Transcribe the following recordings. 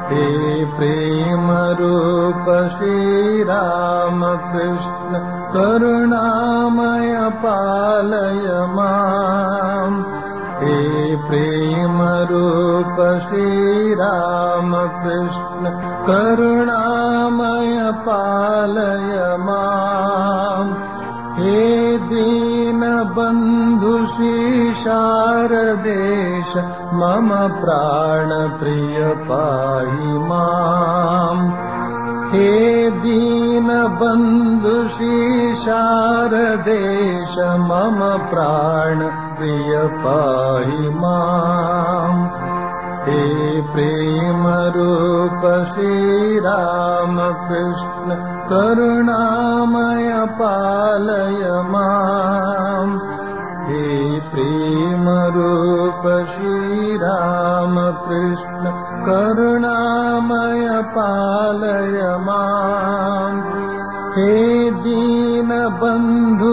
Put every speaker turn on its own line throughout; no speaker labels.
हे प्रेम रूप श्रीराम कृष्ण करुणामय पालय माम् हे प्रेम रूप श्रीराम कृष्ण करुणामय पालय माम् हे दीनबन्धु शारदेश मम प्राणप्रिय पाहि माम् हे दीनबन्धु शारदेश मम प्राणप्रिय पाहि माम् हे प्रेमरूप श्रीरामकृष्ण करुणामय पालय माम् हे प्रेमरूप श्रीरामकृष्ण करुणामय पालय माम् हे दीनबन्धु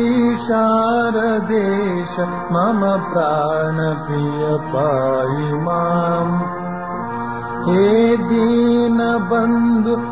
शारदेश मम प्राणप्रिय पाहि माम् हे दीनबन्धु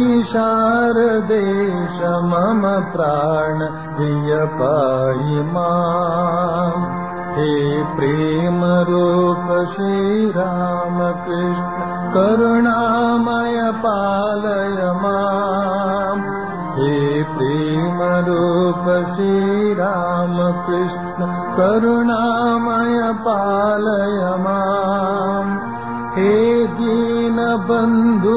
शारदेश मम प्राणप्रिय पाहि माम् हे प्रेमरूप श्रीरामकृष्ण करुणामय पालय माम् हे प्रेमरूप श्रीरामकृष्ण करुणामय पालय माम् हे दीनबन्धु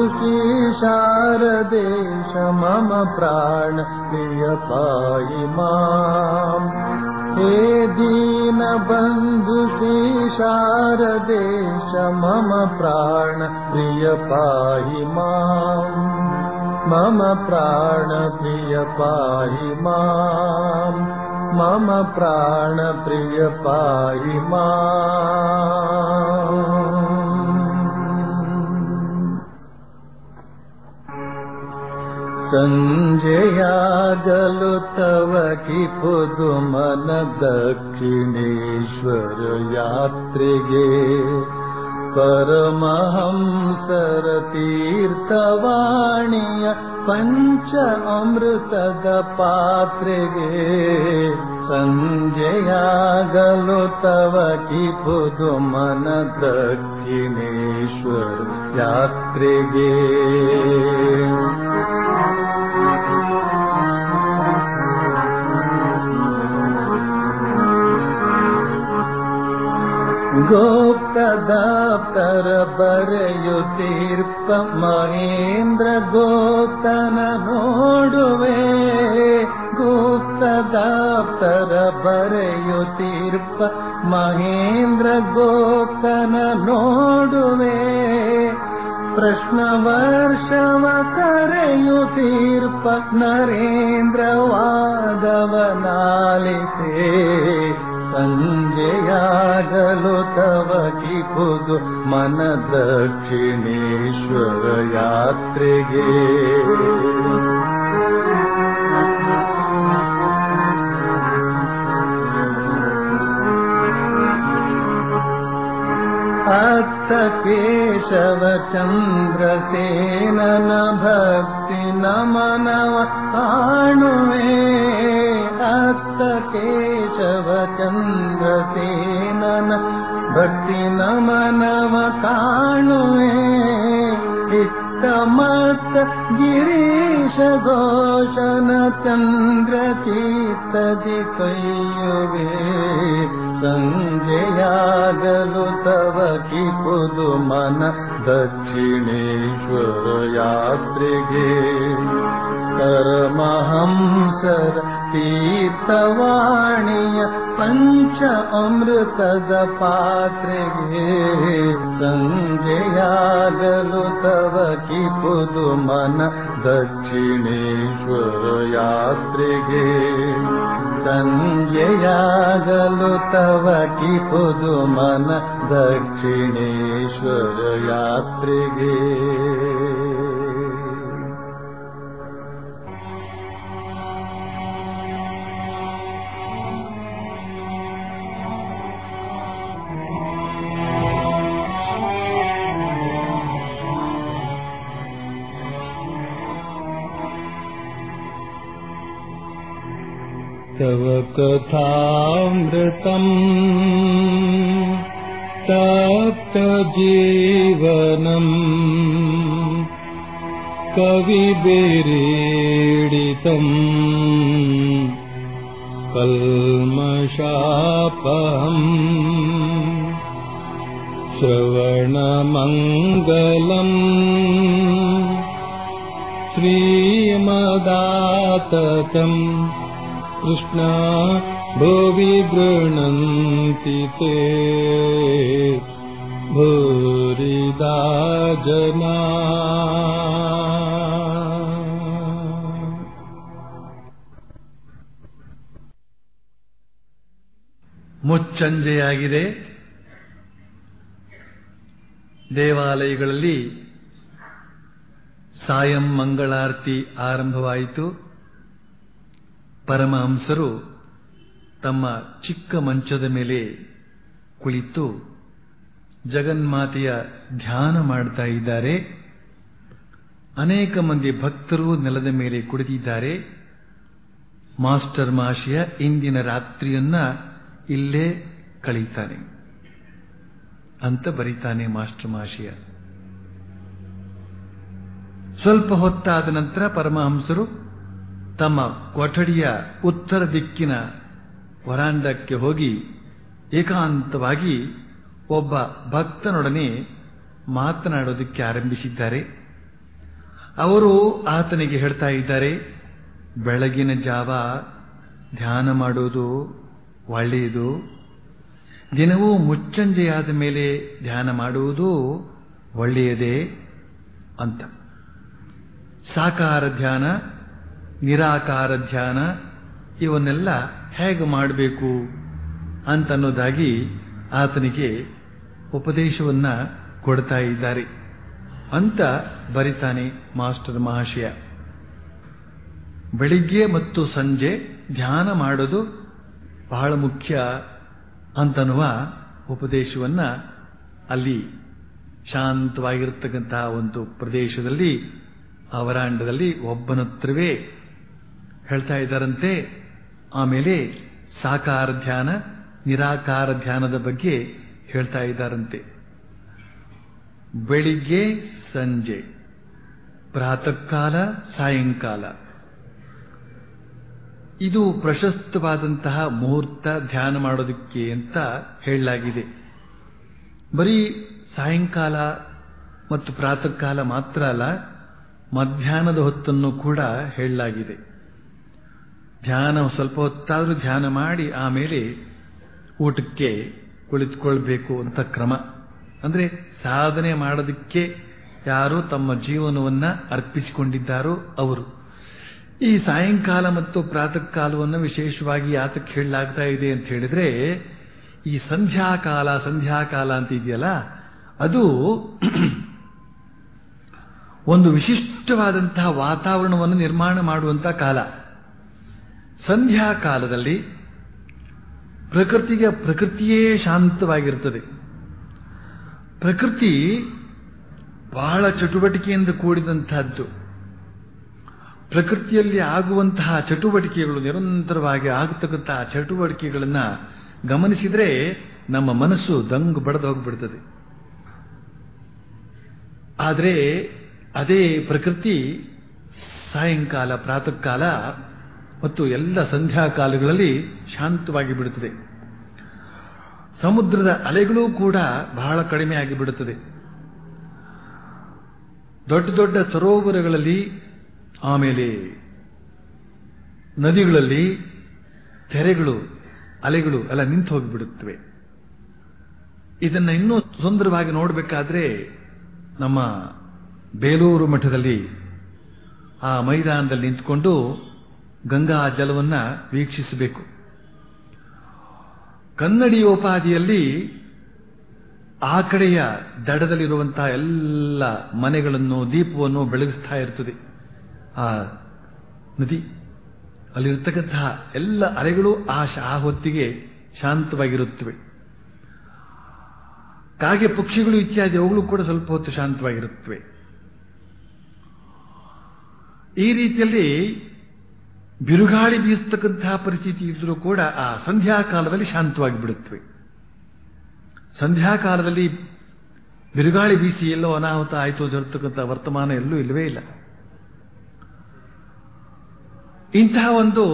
शारदेश मम प्राण प्रिय पाहि माम् हे दीनबन्धु शारदेश मम प्राण प्रिय पाहि माम् मम प्राण प्रिय पाहि माम् मम प्राण प्रिय पाहि माम् सञ्जयागलु तव कि पुदुमन दक्षिणेश्वर यात्रिगे परमहंसर तीर्थवाणीय पञ्च अमृतद पात्रेगे सञ्जयागलु तव कि पुदुमन दक्षिणेश्वर यात्रिगे गोप्तदाप्तर बರೆಯುತ್ತೀರ್ಪ ಮಹೇಂದ್ರ ಗೋಪ್ತನ ನೋಡುವೆ ಗುಪ್ತದಾಪ್ತರ ಬರೆಯುತ್ತೀರ್ಪ ಮಹೇಂದ್ರ ಗೋಪ್ತನ ನೋಡುವೆ ಪ್ರಶ್ನ ವರ್ಷವ ಕರೆಯುತ್ತೀರ್ಪ ನರೇಂದ್ರ ವಾದವನಾಲಿಸೆ ಸಂಜೆಯಾಗಲು ತವ ಕಿಪುದು ಮನ ದಕ್ಷಿಣೇಶ್ವರ ಯಾತ್ರೆಗೆ ಅತ್ತ ಕೇಶವ ಚಂದ್ರಸೇನನ ಭಕ್ತಿ ನಮನವ ಕಾಣುವೆ ಅತ್ತ ಕೇಶವ ಚಂದ್ರಸೇನನ ಭಕ್ತಿ ನಮನವ ಕಾಣುವೆ ಇತ್ತ ಮತ್ತ ಗಿರೀಶ ಘೋಷನ ಚಂದ್ರ ಚೀತದಿ ಕೈಯುವೆ ಸಂಜೆಯಾಗಲು ತವ ಕಿಪುದು ಮನ ದಕ್ಷಿಣೇಶ್ವರ ಯಾತ್ರೆಗೆ ಪರಮಹಂಸರ ತೀರ್ಥವಾಣಿಯ ಪಂಚ ಅಮೃತದ ಪಾತ್ರೆಗೆ ಸಂಜೆಯಾಗಲು ತವ ಕಿಪುದು ಮನ ದಕ್ಷಿಣೇಶ್ವರ ಯಾತ್ರೆಗೆ ಸಂಜೆಯಾಗಲು ತವ ಕಿಪುದು ಮನ ದಕ್ಷಿಣೇಶ್ವರ ಯಾತ್ರೆಗೆ तव कथामृतम् तप्तजीवनम् कविभिरीडितम् कल्मषापहम् श्रवणमङ्गलम् श्रीमदाततम् कृष्णा भुवि गृह्णन्ति ते भूरिदा जना
ಮುಚ್ಚಂಜೆಯಾಗಿದೆ ದೇವಾಲಯಗಳಲ್ಲಿ ಸಾಯಂ ಮಂಗಳಾರತಿ ಆರಂಭವಾಯಿತು ಪರಮಹಂಸರು ತಮ್ಮ ಚಿಕ್ಕ ಮಂಚದ ಮೇಲೆ ಕುಳಿತು ಜಗನ್ಮಾತೆಯ ಧ್ಯಾನ ಮಾಡ್ತಾ ಇದ್ದಾರೆ ಅನೇಕ ಮಂದಿ ಭಕ್ತರು ನೆಲದ ಮೇಲೆ ಕುಳಿತಿದ್ದಾರೆ ಮಾಸ್ಟರ್ ಮಾಷಿಯ ಇಂದಿನ ರಾತ್ರಿಯನ್ನ ಇಲ್ಲೇ ಕಳೀತಾನೆ ಅಂತ ಬರೀತಾನೆ ಮಾಸ್ಟರ್ ಮಾಷಿಯ ಸ್ವಲ್ಪ ಹೊತ್ತಾದ ನಂತರ ಪರಮಹಂಸರು ತಮ್ಮ ಕೊಠಡಿಯ ಉತ್ತರ ದಿಕ್ಕಿನ ವರಾಂಡಕ್ಕೆ ಹೋಗಿ ಏಕಾಂತವಾಗಿ ಒಬ್ಬ ಭಕ್ತನೊಡನೆ ಮಾತನಾಡೋದಕ್ಕೆ ಆರಂಭಿಸಿದ್ದಾರೆ ಅವರು ಆತನಿಗೆ ಹೇಳ್ತಾ ಇದ್ದಾರೆ ಬೆಳಗಿನ ಜಾವ ಧ್ಯಾನ ಮಾಡೋದು ಒಳ್ಳೆಯದು ದಿನವೂ ಮುಚ್ಚಂಜೆಯಾದ ಮೇಲೆ ಧ್ಯಾನ ಮಾಡುವುದು ಒಳ್ಳೆಯದೇ ಅಂತ ಸಾಕಾರ ಧ್ಯಾನ ನಿರಾಕಾರ ಧ್ಯಾನ ಇವನ್ನೆಲ್ಲ ಹೇಗೆ ಮಾಡಬೇಕು ಅಂತನ್ನೋದಾಗಿ ಆತನಿಗೆ ಉಪದೇಶವನ್ನ ಕೊಡ್ತಾ ಇದ್ದಾರೆ ಅಂತ ಬರಿತಾನೆ ಮಾಸ್ಟರ್ ಮಹಾಶಯ ಬೆಳಿಗ್ಗೆ ಮತ್ತು ಸಂಜೆ ಧ್ಯಾನ ಮಾಡೋದು ಬಹಳ ಮುಖ್ಯ ಅಂತನ್ನುವ ಉಪದೇಶವನ್ನ ಅಲ್ಲಿ ಶಾಂತವಾಗಿರತಕ್ಕಂತಹ ಒಂದು ಪ್ರದೇಶದಲ್ಲಿ ಆ ವರಾಂಡದಲ್ಲಿ ಒಬ್ಬನತ್ರವೇ ಹೇಳ್ತಾ ಇದ್ದಾರಂತೆ ಆಮೇಲೆ ಸಾಕಾರ ಧ್ಯಾನ ನಿರಾಕಾರ ಧ್ಯಾನದ ಬಗ್ಗೆ ಹೇಳ್ತಾ ಇದ್ದಾರಂತೆ ಬೆಳಿಗ್ಗೆ ಸಂಜೆ ಪ್ರಾತಃ ಕಾಲ ಸಾಯಂಕಾಲ ಇದು ಪ್ರಶಸ್ತವಾದಂತಹ ಮುಹೂರ್ತ ಧ್ಯಾನ ಮಾಡೋದಕ್ಕೆ ಅಂತ ಹೇಳಲಾಗಿದೆ ಬರೀ ಸಾಯಂಕಾಲ ಮತ್ತು ಪ್ರಾತಃ ಕಾಲ ಮಾತ್ರ ಅಲ್ಲ ಮಧ್ಯಾಹ್ನದ ಹೊತ್ತನ್ನು ಕೂಡ ಹೇಳಲಾಗಿದೆ ಧ್ಯಾನ ಸ್ವಲ್ಪ ಹೊತ್ತಾದರೂ ಧ್ಯಾನ ಮಾಡಿ ಆಮೇಲೆ ಊಟಕ್ಕೆ ಕುಳಿತುಕೊಳ್ಬೇಕು ಅಂತ ಕ್ರಮ ಅಂದ್ರೆ ಸಾಧನೆ ಮಾಡೋದಕ್ಕೆ ಯಾರು ತಮ್ಮ ಜೀವನವನ್ನ ಅರ್ಪಿಸಿಕೊಂಡಿದ್ದಾರೋ ಅವರು ಈ ಸಾಯಂಕಾಲ ಮತ್ತು ಪ್ರಾತಃ ಕಾಲವನ್ನು ವಿಶೇಷವಾಗಿ ಯಾತಕ್ಕೆ ಹೇಳಲಾಗ್ತಾ ಇದೆ ಅಂತ ಹೇಳಿದ್ರೆ ಈ ಸಂಧ್ಯಾಕಾಲ ಸಂಧ್ಯಾಕಾಲ ಅಂತ ಇದೆಯಲ್ಲ ಅದು ಒಂದು ವಿಶಿಷ್ಟವಾದಂತಹ ವಾತಾವರಣವನ್ನು ನಿರ್ಮಾಣ ಮಾಡುವಂತಹ ಕಾಲ ಸಂಧ್ಯಾ ಕಾಲದಲ್ಲಿ ಪ್ರಕೃತಿಗೆ ಪ್ರಕೃತಿಯೇ ಶಾಂತವಾಗಿರುತ್ತದೆ ಪ್ರಕೃತಿ ಬಹಳ ಚಟುವಟಿಕೆಯಿಂದ ಕೂಡಿದಂತಹದ್ದು ಪ್ರಕೃತಿಯಲ್ಲಿ ಆಗುವಂತಹ ಚಟುವಟಿಕೆಗಳು ನಿರಂತರವಾಗಿ ಆಗತಕ್ಕಂತಹ ಚಟುವಟಿಕೆಗಳನ್ನ ಗಮನಿಸಿದ್ರೆ ನಮ್ಮ ಮನಸ್ಸು ದಂಗು ಬಡದು ಹೋಗ್ಬಿಡ್ತದೆ ಆದರೆ ಅದೇ ಪ್ರಕೃತಿ ಸಾಯಂಕಾಲ ಪ್ರಾತಃ ಕಾಲ ಮತ್ತು ಎಲ್ಲ ಸಂಧ್ಯಾಕಾಲಗಳಲ್ಲಿ ಶಾಂತವಾಗಿ ಬಿಡುತ್ತದೆ ಸಮುದ್ರದ ಅಲೆಗಳೂ ಕೂಡ ಬಹಳ ಕಡಿಮೆ ಆಗಿಬಿಡುತ್ತದೆ ದೊಡ್ಡ ದೊಡ್ಡ ಸರೋವರಗಳಲ್ಲಿ ಆಮೇಲೆ ನದಿಗಳಲ್ಲಿ ತೆರೆಗಳು ಅಲೆಗಳು ಎಲ್ಲ ನಿಂತು ಹೋಗಿಬಿಡುತ್ತವೆ ಇದನ್ನ ಇನ್ನೂ ಸುಂದರವಾಗಿ ನೋಡಬೇಕಾದ್ರೆ ನಮ್ಮ ಬೇಲೂರು ಮಠದಲ್ಲಿ ಆ ಮೈದಾನದಲ್ಲಿ ನಿಂತುಕೊಂಡು ಗಂಗಾ ಜಲವನ್ನ ವೀಕ್ಷಿಸಬೇಕು ಕನ್ನಡಿಯೋಪಾದಿಯಲ್ಲಿ ಆ ಕಡೆಯ ದಡದಲ್ಲಿರುವಂತಹ ಎಲ್ಲ ಮನೆಗಳನ್ನು ದೀಪವನ್ನು ಬೆಳಗಿಸ್ತಾ ಇರ್ತದೆ ಆ ನದಿ ಅಲ್ಲಿರ್ತಕ್ಕಂತಹ ಎಲ್ಲ ಅಲೆಗಳು ಆ ಶಾ- ಆ ಹೊತ್ತಿಗೆ ಶಾಂತವಾಗಿರುತ್ತವೆ ಕಾಗೆ ಪಕ್ಷಿಗಳು ಇತ್ಯಾದಿ ಅವುಗಳು ಕೂಡ ಸ್ವಲ್ಪ ಹೊತ್ತು ಶಾಂತವಾಗಿರುತ್ತವೆ ಈ ರೀತಿಯಲ್ಲಿ ಬಿರುಗಾಳಿ ಬೀಸ್ತಕ್ಕಂತಹ ಪರಿಸ್ಥಿತಿ ಇದ್ರೂ ಕೂಡ ಆ ಸಂಧ್ಯಾಕಾಲದಲ್ಲಿ ಶಾಂತವಾಗಿ ಬಿಡುತ್ತವೆ ಸಂಧ್ಯಾಕಾಲದಲ್ಲಿ ಬಿರುಗಾಳಿ ಬೀಸಿ ಎಲ್ಲೋ ಅನಾಹುತ ಆಯಿತು ಜರುತಕ್ಕಂಥ ವರ್ತಮಾನ ಎಲ್ಲೂ ಇಲ್ಲವೇ ಇಲ್ಲ ಇಂತಹ ಒಂದು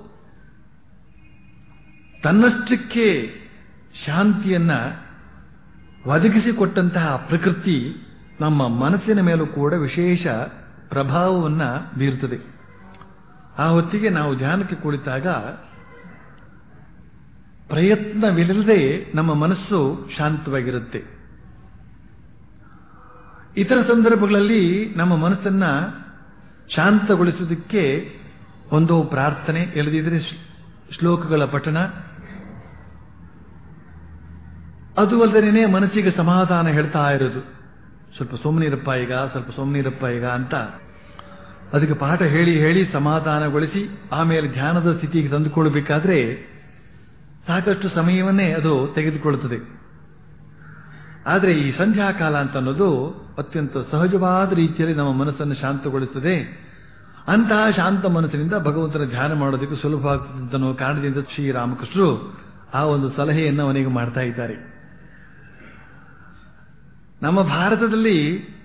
ತನ್ನಷ್ಟಕ್ಕೆ ಶಾಂತಿಯನ್ನ ಒದಗಿಸಿಕೊಟ್ಟಂತಹ ಪ್ರಕೃತಿ ನಮ್ಮ ಮನಸ್ಸಿನ ಮೇಲೂ ಕೂಡ ವಿಶೇಷ ಪ್ರಭಾವವನ್ನ ಬೀರುತ್ತದೆ ಆ ಹೊತ್ತಿಗೆ ನಾವು ಧ್ಯಾನಕ್ಕೆ ಕುಳಿತಾಗ ಪ್ರಯತ್ನವಿಲ್ಲದೆ ನಮ್ಮ ಮನಸ್ಸು ಶಾಂತವಾಗಿರುತ್ತೆ ಇತರ ಸಂದರ್ಭಗಳಲ್ಲಿ ನಮ್ಮ ಮನಸ್ಸನ್ನ ಶಾಂತಗೊಳಿಸುವುದಕ್ಕೆ ಒಂದು ಪ್ರಾರ್ಥನೆ ಇಲ್ಲದಿದ್ರೆ ಶ್ಲೋಕಗಳ ಪಠಣ ಅದು ಅಲ್ಲದೇನೆ ಮನಸ್ಸಿಗೆ ಸಮಾಧಾನ ಹೇಳ್ತಾ ಇರೋದು ಸ್ವಲ್ಪ ಸುಮ್ಮನಿರಪ್ಪ ಈಗ ಸ್ವಲ್ಪ ಸುಮ್ಮನಿರಪ್ಪ ಈಗ ಅಂತ ಅದಕ್ಕೆ ಪಾಠ ಹೇಳಿ ಹೇಳಿ ಸಮಾಧಾನಗೊಳಿಸಿ ಆಮೇಲೆ ಧ್ಯಾನದ ಸ್ಥಿತಿಗೆ ತಂದುಕೊಳ್ಬೇಕಾದ್ರೆ ಸಾಕಷ್ಟು ಸಮಯವನ್ನೇ ಅದು ತೆಗೆದುಕೊಳ್ಳುತ್ತದೆ ಆದರೆ ಈ ಸಂಧ್ಯಾಕಾಲ ಅಂತ ಅನ್ನೋದು ಅತ್ಯಂತ ಸಹಜವಾದ ರೀತಿಯಲ್ಲಿ ನಮ್ಮ ಮನಸ್ಸನ್ನು ಶಾಂತಗೊಳಿಸುತ್ತದೆ ಅಂತಹ ಶಾಂತ ಮನಸ್ಸಿನಿಂದ ಭಗವಂತನ ಧ್ಯಾನ ಮಾಡೋದಕ್ಕೆ ಸುಲಭ ಆಗ್ತದೆ ಅನ್ನೋ ಕಾರಣದಿಂದ ಶ್ರೀರಾಮಕೃಷ್ಣರು ಆ ಒಂದು ಸಲಹೆಯನ್ನು ಅವನಿಗೆ ಮಾಡ್ತಾ ಇದ್ದಾರೆ ನಮ್ಮ ಭಾರತದಲ್ಲಿ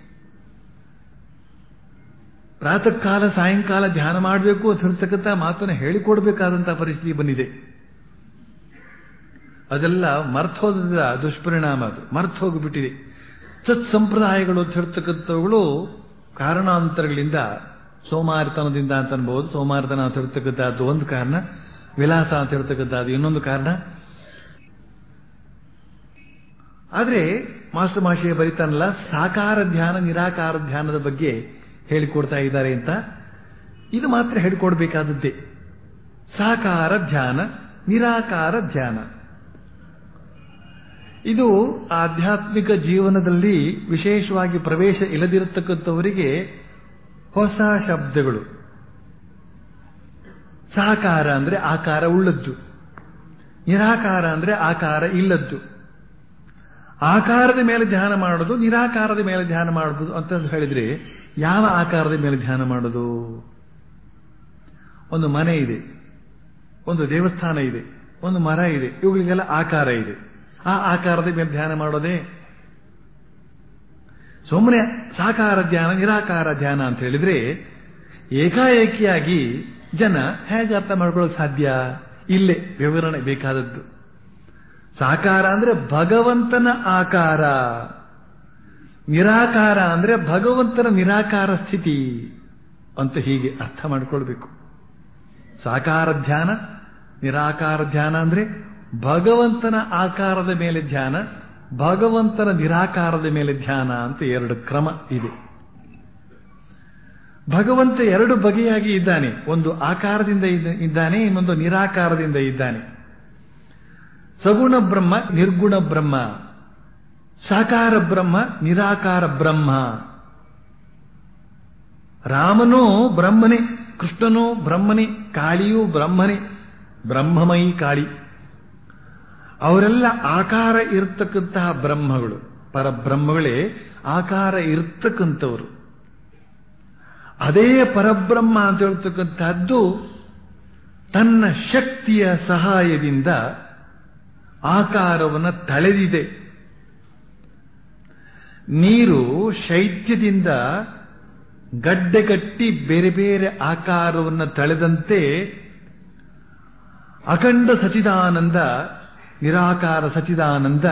ಪ್ರಾತಃ ಕಾಲ ಸಾಯಂಕಾಲ ಧ್ಯಾನ ಮಾಡಬೇಕು ಅಂತ ಹೇಳ್ತಕ್ಕಂಥ ಮಾತನ್ನು ಹೇಳಿಕೊಡ್ಬೇಕಾದಂತಹ ಪರಿಸ್ಥಿತಿ ಬಂದಿದೆ ಅದೆಲ್ಲ ಮರ್ತೋದ ದುಷ್ಪರಿಣಾಮ ಅದು ಮರ್ತು ಹೋಗಿಬಿಟ್ಟಿದೆ ಸತ್ ಸಂಪ್ರದಾಯಗಳು ಅಂತ ಹೇಳ್ತಕ್ಕಂಥವುಗಳು ಕಾರಣಾಂತರಗಳಿಂದ ಸೋಮಾರಿತನದಿಂದ ಅಂತ ಅನ್ಬಹುದು ಸೋಮಾರಿತನ ಅಂತ ಹೇಳ್ತಕ್ಕಂಥದ್ದು ಒಂದು ಕಾರಣ ವಿಲಾಸ ಅಂತ ಹೇಳ್ತಕ್ಕಂಥದ್ದು ಇನ್ನೊಂದು ಕಾರಣ ಆದರೆ ಮಾಸ್ಟರ್ ಮಾಷಿಯ ಬರಿತಾನಲ್ಲ ಸಾಕಾರ ಧ್ಯಾನ ನಿರಾಕಾರ ಧ್ಯಾನದ ಬಗ್ಗೆ ಹೇಳಿಕೊಡ್ತಾ ಇದ್ದಾರೆ ಅಂತ ಇದು ಮಾತ್ರ ಹೇಳಿಕೊಡ್ಬೇಕಾದದ್ದೇ ಸಾಕಾರ ಧ್ಯಾನ ನಿರಾಕಾರ ಧ್ಯಾನ ಇದು ಆಧ್ಯಾತ್ಮಿಕ ಜೀವನದಲ್ಲಿ ವಿಶೇಷವಾಗಿ ಪ್ರವೇಶ ಇಲ್ಲದಿರತಕ್ಕಂಥವರಿಗೆ ಹೊಸ ಶಬ್ದಗಳು ಸಾಕಾರ ಅಂದ್ರೆ ಆಕಾರ ಉಳ್ಳದ್ದು ನಿರಾಕಾರ ಅಂದ್ರೆ ಆಕಾರ ಇಲ್ಲದ್ದು ಆಕಾರದ ಮೇಲೆ ಧ್ಯಾನ ಮಾಡೋದು ನಿರಾಕಾರದ ಮೇಲೆ ಧ್ಯಾನ ಮಾಡೋದು ಅಂತ ಹೇಳಿದ್ರೆ ಯಾವ ಆಕಾರದ ಮೇಲೆ ಧ್ಯಾನ ಮಾಡೋದು ಒಂದು ಮನೆ ಇದೆ ಒಂದು ದೇವಸ್ಥಾನ ಇದೆ ಒಂದು ಮರ ಇದೆ ಇವುಗಳಿಗೆಲ್ಲ ಆಕಾರ ಇದೆ ಆ ಆಕಾರದ ಮೇಲೆ ಧ್ಯಾನ ಮಾಡೋದೇ ಸುಮ್ಮನೆ ಸಾಕಾರ ಧ್ಯಾನ ನಿರಾಕಾರ ಧ್ಯಾನ ಅಂತ ಹೇಳಿದ್ರೆ ಏಕಾಏಕಿಯಾಗಿ ಜನ ಹೇಗೆ ಅರ್ಥ ಮಾಡ್ಕೊಳ್ಳೋಕೆ ಸಾಧ್ಯ ಇಲ್ಲೇ ವಿವರಣೆ ಬೇಕಾದದ್ದು ಸಾಕಾರ ಅಂದ್ರೆ ಭಗವಂತನ ಆಕಾರ ನಿರಾಕಾರ ಅಂದ್ರೆ ಭಗವಂತನ ನಿರಾಕಾರ ಸ್ಥಿತಿ ಅಂತ ಹೀಗೆ ಅರ್ಥ ಮಾಡಿಕೊಳ್ಬೇಕು ಸಾಕಾರ ಧ್ಯಾನ ನಿರಾಕಾರ ಧ್ಯಾನ ಅಂದ್ರೆ ಭಗವಂತನ ಆಕಾರದ ಮೇಲೆ ಧ್ಯಾನ ಭಗವಂತನ ನಿರಾಕಾರದ ಮೇಲೆ ಧ್ಯಾನ ಅಂತ ಎರಡು ಕ್ರಮ ಇದೆ ಭಗವಂತ ಎರಡು ಬಗೆಯಾಗಿ ಇದ್ದಾನೆ ಒಂದು ಆಕಾರದಿಂದ ಇದ್ದಾನೆ ಇನ್ನೊಂದು ನಿರಾಕಾರದಿಂದ ಇದ್ದಾನೆ ಸಗುಣ ಬ್ರಹ್ಮ ನಿರ್ಗುಣ ಬ್ರಹ್ಮ ಸಾಕಾರ ಬ್ರಹ್ಮ ನಿರಾಕಾರ ಬ್ರಹ್ಮ ರಾಮನೂ ಬ್ರಹ್ಮನೇ ಕೃಷ್ಣನೂ ಬ್ರಹ್ಮನೇ ಕಾಳಿಯೂ ಬ್ರಹ್ಮನೇ ಬ್ರಹ್ಮಮಯಿ ಕಾಳಿ ಅವರೆಲ್ಲ ಆಕಾರ ಇರ್ತಕ್ಕಂತಹ ಬ್ರಹ್ಮಗಳು ಪರಬ್ರಹ್ಮಗಳೇ ಆಕಾರ ಇರ್ತಕ್ಕಂಥವರು ಅದೇ ಪರಬ್ರಹ್ಮ ಅಂತ ಹೇಳ್ತಕ್ಕಂಥದ್ದು ತನ್ನ ಶಕ್ತಿಯ ಸಹಾಯದಿಂದ ಆಕಾರವನ್ನು ತಳೆದಿದೆ ನೀರು ಶೈತ್ಯದಿಂದ ಗಡ್ಡೆಗಟ್ಟಿ ಬೇರೆ ಬೇರೆ ಆಕಾರವನ್ನು ತಳೆದಂತೆ ಅಖಂಡ ಸಚಿದಾನಂದ ನಿರಾಕಾರ ಸಚಿದಾನಂದ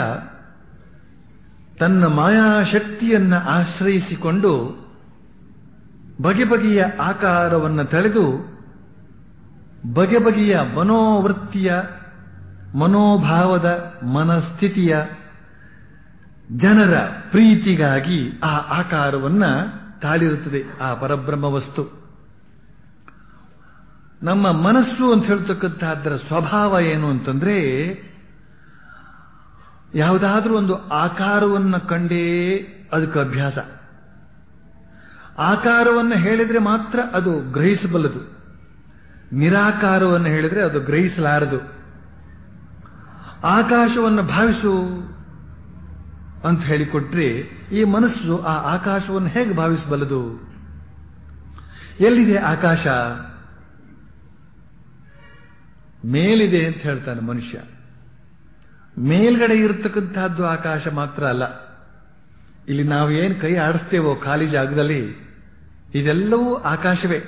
ತನ್ನ ಮಾಯಾಶಕ್ತಿಯನ್ನ ಆಶ್ರಯಿಸಿಕೊಂಡು ಬಗೆ ಬಗೆಯ ಆಕಾರವನ್ನು ತಳೆದು ಬಗೆ ಬಗೆಯ ಮನೋವೃತ್ತಿಯ ಮನೋಭಾವದ ಮನಸ್ಥಿತಿಯ ಜನರ ಪ್ರೀತಿಗಾಗಿ ಆ ಆಕಾರವನ್ನ ತಾಳಿರುತ್ತದೆ ಆ ಪರಬ್ರಹ್ಮ ವಸ್ತು ನಮ್ಮ ಮನಸ್ಸು ಅಂತ ಹೇಳ್ತಕ್ಕಂಥದ್ದರ ಸ್ವಭಾವ ಏನು ಅಂತಂದ್ರೆ ಯಾವುದಾದ್ರೂ ಒಂದು ಆಕಾರವನ್ನು ಕಂಡೇ ಅದಕ್ಕೆ ಅಭ್ಯಾಸ ಆಕಾರವನ್ನು ಹೇಳಿದ್ರೆ ಮಾತ್ರ ಅದು ಗ್ರಹಿಸಬಲ್ಲದು ನಿರಾಕಾರವನ್ನು ಹೇಳಿದ್ರೆ ಅದು ಗ್ರಹಿಸಲಾರದು ಆಕಾಶವನ್ನು ಭಾವಿಸು ಅಂತ ಹೇಳಿಕೊಟ್ರೆ ಈ ಮನಸ್ಸು ಆ ಆಕಾಶವನ್ನು ಹೇಗೆ ಭಾವಿಸಬಲ್ಲದು ಎಲ್ಲಿದೆ ಆಕಾಶ ಮೇಲಿದೆ ಅಂತ ಹೇಳ್ತಾನೆ ಮನುಷ್ಯ ಮೇಲ್ಗಡೆ ಇರತಕ್ಕಂತಹದ್ದು ಆಕಾಶ ಮಾತ್ರ ಅಲ್ಲ ಇಲ್ಲಿ ನಾವು ಏನು ಕೈ ಆಡಿಸ್ತೇವೋ ಖಾಲಿ ಜಾಗದಲ್ಲಿ ಇದೆಲ್ಲವೂ ಆಕಾಶವೇ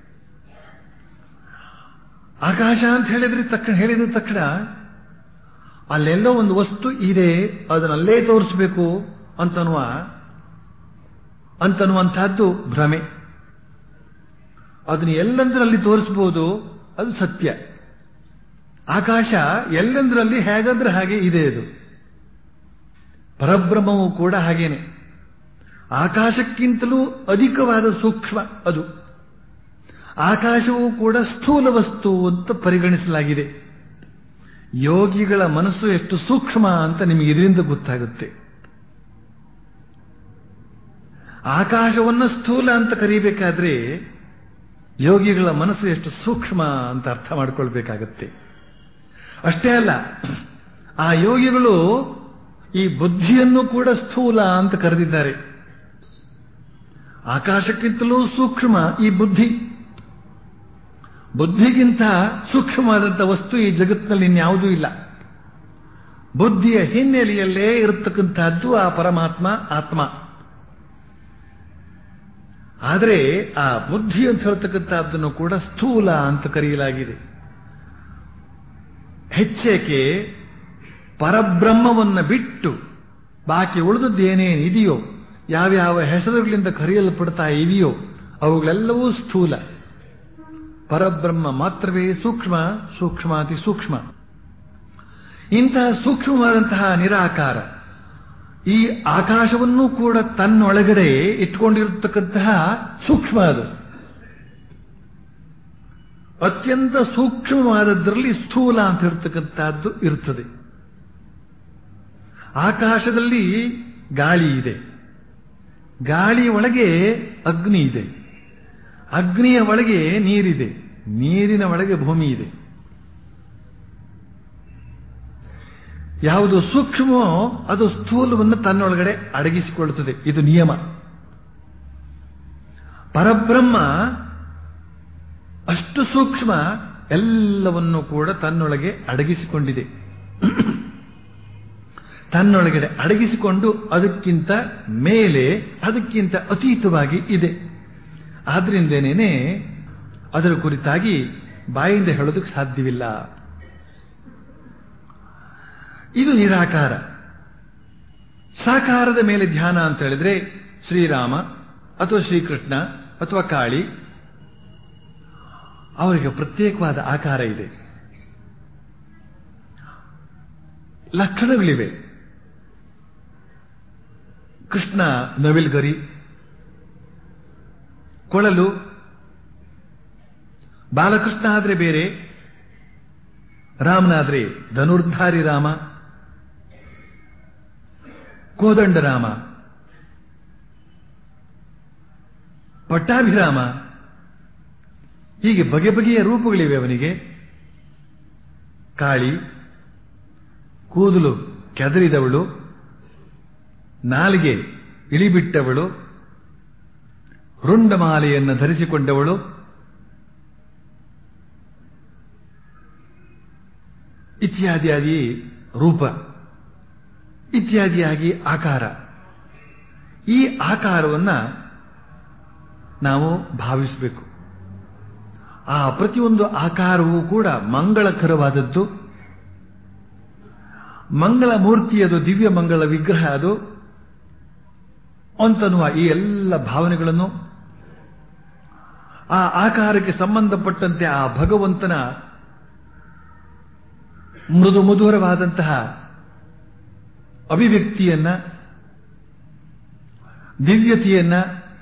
ಆಕಾಶ ಅಂತ ಹೇಳಿದ್ರೆ ತಕ್ಷಣ ಹೇಳಿದ ತಕ್ಷಣ ಅಲ್ಲೆಲ್ಲೋ ಒಂದು ವಸ್ತು ಇದೆ ಅದನ್ನಲ್ಲೇ ತೋರಿಸಬೇಕು ಅಂತನ್ನುವ ಅಂತನ್ನುವಂತಹದ್ದು ಭ್ರಮೆ ಅದನ್ನು ಎಲ್ಲಂದ್ರಲ್ಲಿ ತೋರಿಸಬಹುದು ಅದು ಸತ್ಯ ಆಕಾಶ ಎಲ್ಲಂದ್ರಲ್ಲಿ ಹೇಗಂದ್ರೆ ಹಾಗೆ ಇದೆ ಅದು ಪರಬ್ರಹ್ಮವು ಕೂಡ ಹಾಗೇನೆ ಆಕಾಶಕ್ಕಿಂತಲೂ ಅಧಿಕವಾದ ಸೂಕ್ಷ್ಮ ಅದು ಆಕಾಶವು ಕೂಡ ಸ್ಥೂಲ ವಸ್ತು ಅಂತ ಪರಿಗಣಿಸಲಾಗಿದೆ ಯೋಗಿಗಳ ಮನಸ್ಸು ಎಷ್ಟು ಸೂಕ್ಷ್ಮ ಅಂತ ನಿಮಗೆ ಇದರಿಂದ ಗೊತ್ತಾಗುತ್ತೆ ಆಕಾಶವನ್ನು ಸ್ಥೂಲ ಅಂತ ಕರೀಬೇಕಾದ್ರೆ ಯೋಗಿಗಳ ಮನಸ್ಸು ಎಷ್ಟು ಸೂಕ್ಷ್ಮ ಅಂತ ಅರ್ಥ ಮಾಡ್ಕೊಳ್ಬೇಕಾಗತ್ತೆ ಅಷ್ಟೇ ಅಲ್ಲ ಆ ಯೋಗಿಗಳು ಈ ಬುದ್ಧಿಯನ್ನು ಕೂಡ ಸ್ಥೂಲ ಅಂತ ಕರೆದಿದ್ದಾರೆ ಆಕಾಶಕ್ಕಿಂತಲೂ ಸೂಕ್ಷ್ಮ ಈ ಬುದ್ಧಿ ಬುದ್ಧಿಗಿಂತ ಸೂಕ್ಷ್ಮವಾದಂಥ ವಸ್ತು ಈ ಜಗತ್ತಿನಲ್ಲಿ ಇನ್ಯಾವುದೂ ಇಲ್ಲ ಬುದ್ಧಿಯ ಹಿನ್ನೆಲೆಯಲ್ಲೇ ಇರತಕ್ಕಂತಹದ್ದು ಆ ಪರಮಾತ್ಮ ಆತ್ಮ ಆದರೆ ಆ ಬುದ್ಧಿ ಅಂತ ಹೇಳ್ತಕ್ಕಂಥದ್ದನ್ನು ಕೂಡ ಸ್ಥೂಲ ಅಂತ ಕರೆಯಲಾಗಿದೆ ಹೆಚ್ಚೇಕೆ ಪರಬ್ರಹ್ಮವನ್ನು ಬಿಟ್ಟು ಬಾಕಿ ಉಳಿದದ್ದೇನೇನಿದೆಯೋ ಯಾವ್ಯಾವ ಹೆಸರುಗಳಿಂದ ಕರೆಯಲ್ಪಡ್ತಾ ಇದೆಯೋ ಅವುಗಳೆಲ್ಲವೂ ಸ್ಥೂಲ ಪರಬ್ರಹ್ಮ ಮಾತ್ರವೇ ಸೂಕ್ಷ್ಮ ಸೂಕ್ಷ್ಮಾತಿ ಸೂಕ್ಷ್ಮ ಇಂತಹ ಸೂಕ್ಷ್ಮವಾದಂತಹ ನಿರಾಕಾರ ಈ ಆಕಾಶವನ್ನು ಕೂಡ ತನ್ನೊಳಗಡೆ ಇಟ್ಕೊಂಡಿರತಕ್ಕಂತಹ ಸೂಕ್ಷ್ಮ ಅದು ಅತ್ಯಂತ ಸೂಕ್ಷ್ಮವಾದದ್ರಲ್ಲಿ ಸ್ಥೂಲ ಅಂತ ಇರತಕ್ಕಂತಹದ್ದು ಇರುತ್ತದೆ ಆಕಾಶದಲ್ಲಿ ಗಾಳಿ ಇದೆ ಗಾಳಿ ಒಳಗೆ ಅಗ್ನಿ ಇದೆ ಅಗ್ನಿಯ ಒಳಗೆ ನೀರಿದೆ ನೀರಿನ ಒಳಗೆ ಭೂಮಿ ಇದೆ ಯಾವುದು ಸೂಕ್ಷ್ಮವೋ ಅದು ಸ್ಥೂಲವನ್ನು ತನ್ನೊಳಗಡೆ ಅಡಗಿಸಿಕೊಳ್ಳುತ್ತದೆ ಇದು ನಿಯಮ ಪರಬ್ರಹ್ಮ ಅಷ್ಟು ಸೂಕ್ಷ್ಮ ಎಲ್ಲವನ್ನು ಕೂಡ ತನ್ನೊಳಗೆ ಅಡಗಿಸಿಕೊಂಡಿದೆ ತನ್ನೊಳಗಡೆ ಅಡಗಿಸಿಕೊಂಡು ಅದಕ್ಕಿಂತ ಮೇಲೆ ಅದಕ್ಕಿಂತ ಅತೀತವಾಗಿ ಇದೆ ಆದ್ರಿಂದೇನೇನೆ ಅದರ ಕುರಿತಾಗಿ ಬಾಯಿಂದ ಹೇಳೋದಕ್ಕೆ ಸಾಧ್ಯವಿಲ್ಲ ಇದು ನಿರಾಕಾರ ಸಾಕಾರದ ಮೇಲೆ ಧ್ಯಾನ ಅಂತ ಹೇಳಿದ್ರೆ ಶ್ರೀರಾಮ ಅಥವಾ ಶ್ರೀಕೃಷ್ಣ ಅಥವಾ ಕಾಳಿ ಅವರಿಗೆ ಪ್ರತ್ಯೇಕವಾದ ಆಕಾರ ಇದೆ ಲಕ್ಷಣಗಳಿವೆ ಕೃಷ್ಣ ನವಿಲ್ಗರಿ ಕೊಳಲು ಬಾಲಕೃಷ್ಣ ಆದ್ರೆ ಬೇರೆ ರಾಮನಾದ್ರೆ ಧನುರ್ಧಾರಿ ರಾಮ ಕೋದಂಡ ರಾಮ ಪಟ್ಟಾಭಿರಾಮ ಹೀಗೆ ಬಗೆ ಬಗೆಯ ರೂಪಗಳಿವೆ ಅವನಿಗೆ ಕಾಳಿ ಕೂದಲು ಕೆದರಿದವಳು ನಾಲಿಗೆ ಇಳಿಬಿಟ್ಟವಳು ರುಂಡಮಾಲೆಯನ್ನು ಧರಿಸಿಕೊಂಡವಳು ಇತ್ಯಾದಿಯಾಗಿ ರೂಪ ಇತ್ಯಾದಿಯಾಗಿ ಆಕಾರ ಈ ಆಕಾರವನ್ನ ನಾವು ಭಾವಿಸಬೇಕು ಆ ಪ್ರತಿಯೊಂದು ಆಕಾರವೂ ಕೂಡ ಮಂಗಳಕರವಾದದ್ದು ಮಂಗಳ ಮೂರ್ತಿ ಅದು ದಿವ್ಯ ಮಂಗಳ ವಿಗ್ರಹ ಅದು ಅಂತನ್ನುವ ಈ ಎಲ್ಲ ಭಾವನೆಗಳನ್ನು ಆ ಆಕಾರಕ್ಕೆ ಸಂಬಂಧಪಟ್ಟಂತೆ ಆ ಭಗವಂತನ ಮೃದು ಮಧುರವಾದಂತಹ ಅಭಿವ್ಯಕ್ತಿಯನ್ನ ದಿವ್ಯತೆಯನ್ನ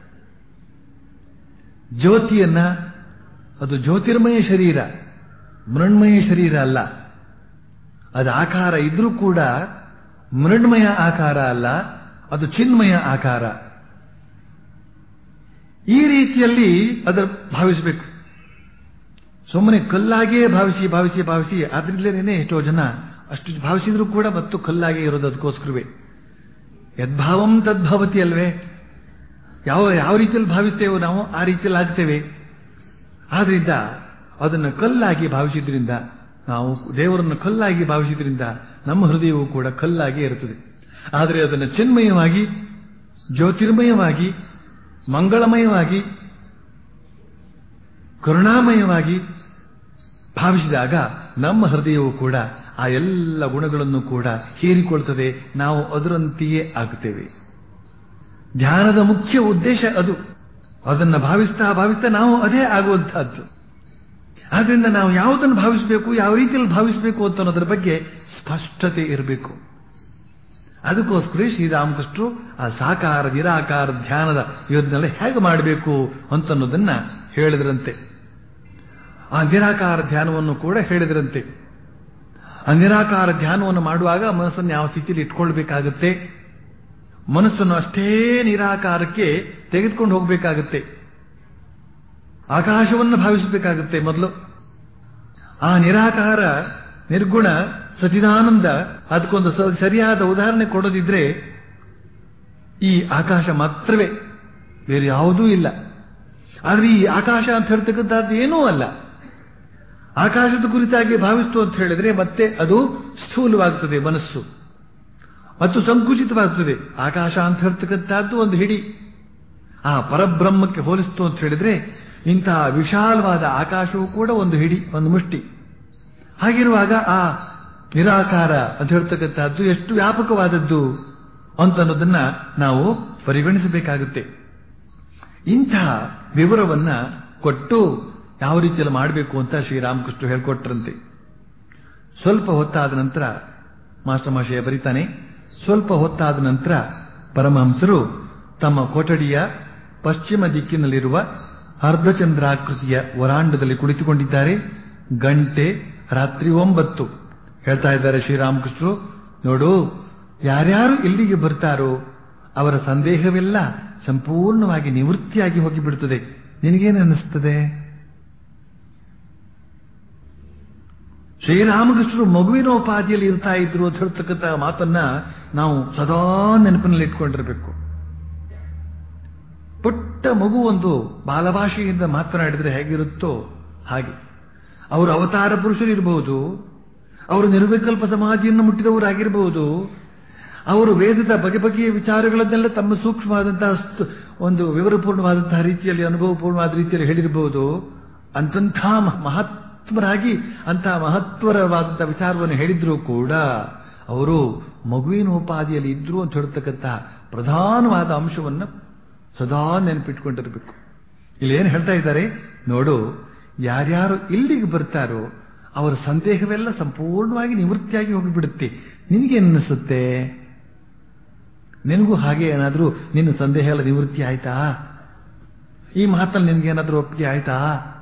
ಜ್ಯೋತಿಯನ್ನ ಅದು ಜ್ಯೋತಿರ್ಮಯ ಶರೀರ ಮೃಣ್ಮಯ ಶರೀರ ಅಲ್ಲ ಅದು ಆಕಾರ ಇದ್ರೂ ಕೂಡ ಮೃಣ್ಮಯ ಆಕಾರ ಅಲ್ಲ ಅದು ಚಿನ್ಮಯ ಆಕಾರ ಈ ರೀತಿಯಲ್ಲಿ ಅದರ ಭಾವಿಸಬೇಕು ಸುಮ್ಮನೆ ಕಲ್ಲಾಗಿಯೇ ಭಾವಿಸಿ ಭಾವಿಸಿ ಭಾವಿಸಿ ಆದ್ರಿಂದಲೇನೆ ಎಷ್ಟೋ ಜನ ಅಷ್ಟು ಭಾವಿಸಿದ್ರು ಕೂಡ ಮತ್ತು ಕಲ್ಲಾಗೆ ಇರೋದು ಅದಕ್ಕೋಸ್ಕರವೇ ಯದ್ಭಾವಂ ತದ್ಭವತಿ ಅಲ್ವೇ ಯಾವ ಯಾವ ರೀತಿಯಲ್ಲಿ ಭಾವಿಸ್ತೇವೋ ನಾವು ಆ ರೀತಿಯಲ್ಲಿ ಆಗ್ತೇವೆ ಆದ್ರಿಂದ ಅದನ್ನು ಕಲ್ಲಾಗಿ ಭಾವಿಸಿದ್ರಿಂದ ನಾವು ದೇವರನ್ನು ಕಲ್ಲಾಗಿ ಭಾವಿಸಿದ್ರಿಂದ ನಮ್ಮ ಹೃದಯವು ಕೂಡ ಕಲ್ಲಾಗಿ ಇರುತ್ತದೆ ಆದರೆ ಅದನ್ನು ಚಿನ್ಮಯವಾಗಿ ಜ್ಯೋತಿರ್ಮಯವಾಗಿ ಮಂಗಳಮಯವಾಗಿ ಕರುಣಾಮಯವಾಗಿ ಭಾವಿಸಿದಾಗ ನಮ್ಮ ಹೃದಯವು ಕೂಡ ಆ ಎಲ್ಲ ಗುಣಗಳನ್ನು ಕೂಡ ಹೀರಿಕೊಳ್ತದೆ ನಾವು ಅದರಂತೆಯೇ ಆಗುತ್ತೇವೆ ಧ್ಯಾನದ ಮುಖ್ಯ ಉದ್ದೇಶ ಅದು ಅದನ್ನು ಭಾವಿಸ್ತಾ ಭಾವಿಸ್ತಾ ನಾವು ಅದೇ ಆಗುವಂತಹದ್ದು ಆದ್ರಿಂದ ನಾವು ಯಾವುದನ್ನು ಭಾವಿಸಬೇಕು ಯಾವ ರೀತಿಯಲ್ಲಿ ಭಾವಿಸಬೇಕು ಅಂತ ಅನ್ನೋದ್ರ ಬಗ್ಗೆ ಸ್ಪಷ್ಟತೆ ಇರಬೇಕು ಅದಕ್ಕೋಸ್ಕರ ಶ್ರೀರಾಮಕೃಷ್ಣರು ಆ ಸಾಕಾರ ನಿರಾಕಾರ ಧ್ಯಾನದ ಇವನ್ನೆಲ್ಲ ಹೇಗೆ ಮಾಡಬೇಕು ಅಂತ ಅನ್ನೋದನ್ನ ಹೇಳಿದ್ರಂತೆ ಆ ನಿರಾಕಾರ ಧ್ಯಾನವನ್ನು ಕೂಡ ಹೇಳಿದ್ರಂತೆ ಆ ನಿರಾಕಾರ ಧ್ಯಾನವನ್ನು ಮಾಡುವಾಗ ಮನಸ್ಸನ್ನು ಯಾವ ಸ್ಥಿತಿಯಲ್ಲಿ ಇಟ್ಕೊಳ್ಬೇಕಾಗುತ್ತೆ ಮನಸ್ಸನ್ನು ಅಷ್ಟೇ ನಿರಾಕಾರಕ್ಕೆ ತೆಗೆದುಕೊಂಡು ಹೋಗಬೇಕಾಗುತ್ತೆ ಆಕಾಶವನ್ನು ಭಾವಿಸಬೇಕಾಗುತ್ತೆ ಮೊದಲು ಆ ನಿರಾಕಾರ ನಿರ್ಗುಣ ಸಚಿದಾನಂದ ಅದಕ್ಕೊಂದು ಸ- ಸರಿಯಾದ ಉದಾಹರಣೆ ಕೊಡೋದಿದ್ರೆ ಈ ಆಕಾಶ ಮಾತ್ರವೇ ಬೇರೆ ಯಾವುದೂ ಇಲ್ಲ ಆದ್ರೆ ಈ ಆಕಾಶ ಅಂತ ಹೇಳ್ತಕ್ಕಂಥದ್ದು ಏನೂ ಅಲ್ಲ ಆಕಾಶದ ಕುರಿತಾಗಿ ಭಾವಿಸ್ತು ಅಂತ ಹೇಳಿದ್ರೆ ಮತ್ತೆ ಅದು ಸ್ಥೂಲವಾಗ್ತದೆ ಮನಸ್ಸು ಮತ್ತು ಸಂಕುಚಿತವಾಗ್ತದೆ ಆಕಾಶ ಅಂತ ಹೇಳ್ತಕ್ಕಂಥದ್ದು ಒಂದು ಹಿಡಿ ಆ ಪರಬ್ರಹ್ಮಕ್ಕೆ ಹೋಲಿಸ್ತು ಅಂತ ಹೇಳಿದ್ರೆ ಇಂತಹ ವಿಶಾಲವಾದ ಆಕಾಶವೂ ಕೂಡ ಒಂದು ಹಿಡಿ ಒಂದು ಮುಷ್ಟಿ ಹಾಗಿರುವಾಗ ಆ ನಿರಾಕಾರ ಅಂತ ಹೇಳ್ತಕ್ಕಂಥದ್ದು ಎಷ್ಟು ವ್ಯಾಪಕವಾದದ್ದು ಅಂತ ಅನ್ನೋದನ್ನ ನಾವು ಪರಿಗಣಿಸಬೇಕಾಗುತ್ತೆ ಇಂತಹ ವಿವರವನ್ನ ಕೊಟ್ಟು ಯಾವ ರೀತಿಯಲ್ಲಿ ಮಾಡಬೇಕು ಅಂತ ಶ್ರೀರಾಮಕೃಷ್ಣ ಹೇಳ್ಕೊಟ್ರಂತೆ ಸ್ವಲ್ಪ ಹೊತ್ತಾದ ನಂತರ ಮಾಸ್ಟರ್ ಮಾಶಯ ಬರೀತಾನೆ ಸ್ವಲ್ಪ ಹೊತ್ತಾದ ನಂತರ ಪರಮಹಂಸರು ತಮ್ಮ ಕೊಠಡಿಯ ಪಶ್ಚಿಮ ದಿಕ್ಕಿನಲ್ಲಿರುವ ಅರ್ಧಚಂದ್ರಾಕೃತಿಯ ವರಾಂಡದಲ್ಲಿ ಕುಳಿತುಕೊಂಡಿದ್ದಾರೆ ಗಂಟೆ ರಾತ್ರಿ ಒಂಬತ್ತು ಹೇಳ್ತಾ ಇದ್ದಾರೆ ಶ್ರೀರಾಮಕೃಷ್ಣರು ನೋಡು ಯಾರ್ಯಾರು ಇಲ್ಲಿಗೆ ಬರ್ತಾರೋ ಅವರ ಸಂದೇಹವೆಲ್ಲ ಸಂಪೂರ್ಣವಾಗಿ ನಿವೃತ್ತಿಯಾಗಿ ಹೋಗಿಬಿಡುತ್ತದೆ ನಿನಗೇನು ಅನ್ನಿಸ್ತದೆ ಶ್ರೀರಾಮಕೃಷ್ಣರು ಮಗುವಿನ ಉಪಾಧಿಯಲ್ಲಿ ಇರ್ತಾ ಇದ್ರು ಅಂತ ಹೇಳ್ತಕ್ಕಂಥ ಮಾತನ್ನ ನಾವು ಸದಾ ನೆನಪಿನಲ್ಲಿ ಇಟ್ಕೊಂಡಿರಬೇಕು ಪುಟ್ಟ ಮಗು ಒಂದು ಬಾಲಭಾಷೆಯಿಂದ ಮಾತನಾಡಿದ್ರೆ ಹೇಗಿರುತ್ತೋ ಹಾಗೆ ಅವರು ಅವತಾರ ಪುರುಷರು ಇರಬಹುದು ಅವರು ನಿರ್ವಿಕಲ್ಪ ಸಮಾಧಿಯನ್ನು ಮುಟ್ಟಿದವರಾಗಿರಬಹುದು ಅವರು ವೇದದ ಬಗೆ ಬಗೆಯ ವಿಚಾರಗಳನ್ನೆಲ್ಲ ತಮ್ಮ ಸೂಕ್ಷ್ಮವಾದಂತಹ ಸ್ತು- ಒಂದು ವಿವರಪೂರ್ಣವಾದಂತಹ ರೀತಿಯಲ್ಲಿ ಅನುಭವಪೂರ್ಣವಾದ ರೀತಿಯಲ್ಲಿ ಹೇಳಿರಬಹುದು ಅಂತಂಥ ಮ- ಮಹಾತ್ಮರಾಗಿ ಅಂತಹ ಮಹತ್ವರವಾದಂತಹ ವಿಚಾರವನ್ನು ಹೇಳಿದ್ರು ಕೂಡ ಅವರು ಮಗುವಿನ ಉಪಾದಿಯಲ್ಲಿ ಇದ್ರು ಅಂತ ಹೇಳ್ತಕ್ಕಂತಹ ಪ್ರಧಾನವಾದ ಅಂಶವನ್ನು ಸದಾ ನೆನಪಿಟ್ಕೊಂಡಿರ್ಬೇಕು ಇಲ್ಲಿ ಏನು ಹೇಳ್ತಾ ಇದ್ದಾರೆ ನೋಡು ಯಾರ್ಯಾರು ಇಲ್ಲಿಗೆ ಬರ್ತಾರೋ ಅವರ ಸಂದೇಹವೆಲ್ಲ ಸಂಪೂರ್ಣವಾಗಿ ನಿವೃತ್ತಿಯಾಗಿ ಹೋಗಿಬಿಡುತ್ತೆ ನಿನಗೆ ಅನ್ನಿಸುತ್ತೆ ನಿನಗೂ ಹಾಗೆ ಏನಾದರೂ ನಿನ್ನ ಸಂದೇಹ ಎಲ್ಲ ನಿವೃತ್ತಿ ಆಯ್ತಾ ಈ ಮಾತಲ್ಲಿ ನಿನ್ಗೇನಾದ್ರೂ ಒಪ್ಪಿಗೆ ಆಯ್ತಾ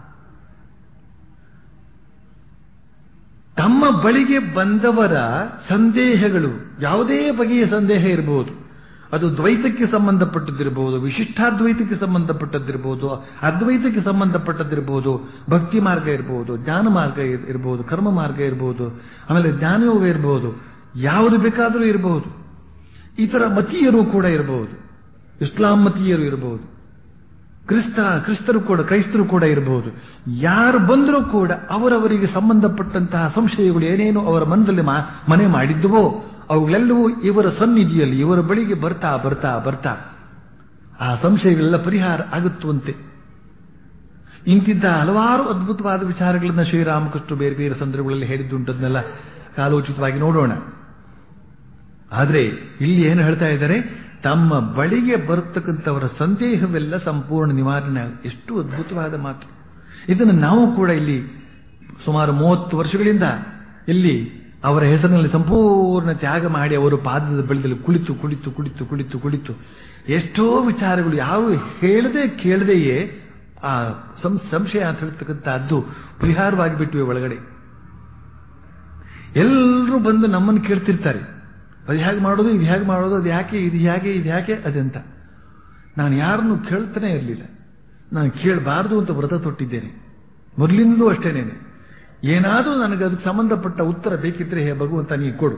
ತಮ್ಮ ಬಳಿಗೆ ಬಂದವರ ಸಂದೇಹಗಳು ಯಾವುದೇ ಬಗೆಯ ಸಂದೇಹ ಇರಬಹುದು ಅದು ದ್ವೈತಕ್ಕೆ ಸಂಬಂಧಪಟ್ಟದ್ದಿರಬಹುದು ವಿಶಿಷ್ಟಾದ್ವೈತಕ್ಕೆ ಸಂಬಂಧಪಟ್ಟದ್ದಿರಬಹುದು ಅದ್ವೈತಕ್ಕೆ ಸಂಬಂಧಪಟ್ಟದ್ದಿರಬಹುದು ಭಕ್ತಿ ಮಾರ್ಗ ಇರಬಹುದು ಜ್ಞಾನ ಮಾರ್ಗ ಇರ್- ಇರಬಹುದು ಕರ್ಮ ಮಾರ್ಗ ಇರಬಹುದು ಆಮೇಲೆ ಜ್ಞಾನಯೋಗ ಇರಬಹುದು ಯಾವುದು ಬೇಕಾದರೂ ಇರಬಹುದು ಇತರ ಮತೀಯರು ಕೂಡ ಇರಬಹುದು ಇಸ್ಲಾಂ ಮತೀಯರು ಇರಬಹುದು ಕ್ರಿಸ್ತ ಕ್ರಿಸ್ತರು ಕೂಡ ಕ್ರೈಸ್ತರು ಕೂಡ ಇರಬಹುದು ಯಾರು ಬಂದರೂ ಕೂಡ ಅವರವರಿಗೆ ಸಂಬಂಧಪಟ್ಟಂತಹ ಸಂಶಯಗಳು ಏನೇನು ಅವರ ಮನದಲ್ಲಿ ಮಾ- ಮನೆ ಮಾಡಿದ್ದುವೋ ಅವುಗಳೆಲ್ಲವೂ ಇವರ ಸನ್ನಿಧಿಯಲ್ಲಿ ಇವರ ಬಳಿಗೆ ಬರ್ತಾ ಬರ್ತಾ ಬರ್ತಾ ಆ ಸಂಶಯಗಳೆಲ್ಲ ಪರಿಹಾರ ಆಗುತ್ತುವಂತೆ ಇಂತಿದ್ದ ಹಲವಾರು ಅದ್ಭುತವಾದ ವಿಚಾರಗಳನ್ನ ಶ್ರೀರಾಮಕೃಷ್ಣ ಬೇರೆ ಬೇರೆ ಸಂದರ್ಭಗಳಲ್ಲಿ ಹೇಳಿದ್ದುಂಟದ್ನೆಲ್ಲ ಕಾಲೋಚಿತವಾಗಿ ನೋಡೋಣ ಆದರೆ ಇಲ್ಲಿ ಏನು ಹೇಳ್ತಾ ಇದ್ದಾರೆ ತಮ್ಮ ಬಳಿಗೆ ಬರತಕ್ಕಂಥವರ ಸಂದೇಹವೆಲ್ಲ ಸಂಪೂರ್ಣ ನಿವಾರಣೆ ಆಗ- ಎಷ್ಟು ಅದ್ಭುತವಾದ ಮಾತು ಇದನ್ನು ನಾವು ಕೂಡ ಇಲ್ಲಿ ಸುಮಾರು ಮೂವತ್ತು ವರ್ಷಗಳಿಂದ ಇಲ್ಲಿ ಅವರ ಹೆಸರಿನಲ್ಲಿ ಸಂಪೂರ್ಣ ತ್ಯಾಗ ಮಾಡಿ ಅವರು ಪಾದದ ಬಳಿದಲ್ಲಿ ಕುಳಿತು ಕುಳಿತು ಕುಳಿತು ಕುಳಿತು ಕುಳಿತು ಎಷ್ಟೋ ವಿಚಾರಗಳು ಯಾವ ಹೇಳದೆ ಕೇಳದೆಯೇ ಆ ಸಂ- ಸಂಶಯ ಅಂತ ಹೇಳ್ತಕ್ಕಂಥದ್ದು ಪರಿಹಾರವಾಗಿ ಬಿಟ್ಟಿವೆ ಒಳಗಡೆ ಎಲ್ಲರೂ ಬಂದು ನಮ್ಮನ್ನು ಕೇಳ್ತಿರ್ತಾರೆ ಅದು ಹೇಗೆ ಮಾಡೋದು ಇದು ಹೇಗೆ ಮಾಡೋದು ಅದು ಯಾಕೆ ಇದು ಹೇಗೆ ಇದು ಯಾಕೆ ಅದಂತ ನಾನು ಯಾರನ್ನು ಕೇಳ್ತಾನೆ ಇರಲಿಲ್ಲ ನಾನು ಕೇಳಬಾರ್ದು ಅಂತ ವ್ರತ ತೊಟ್ಟಿದ್ದೇನೆ ಮೊದಲಿಂದಲೂ ಅಷ್ಟೇನೇನೆ ಏನಾದರೂ ನನಗೆ ಅದಕ್ಕೆ ಸಂಬಂಧಪಟ್ಟ ಉತ್ತರ ಬೇಕಿದ್ರೆ ಹೇ ಭಗವಂತ ನೀನು ಕೊಡು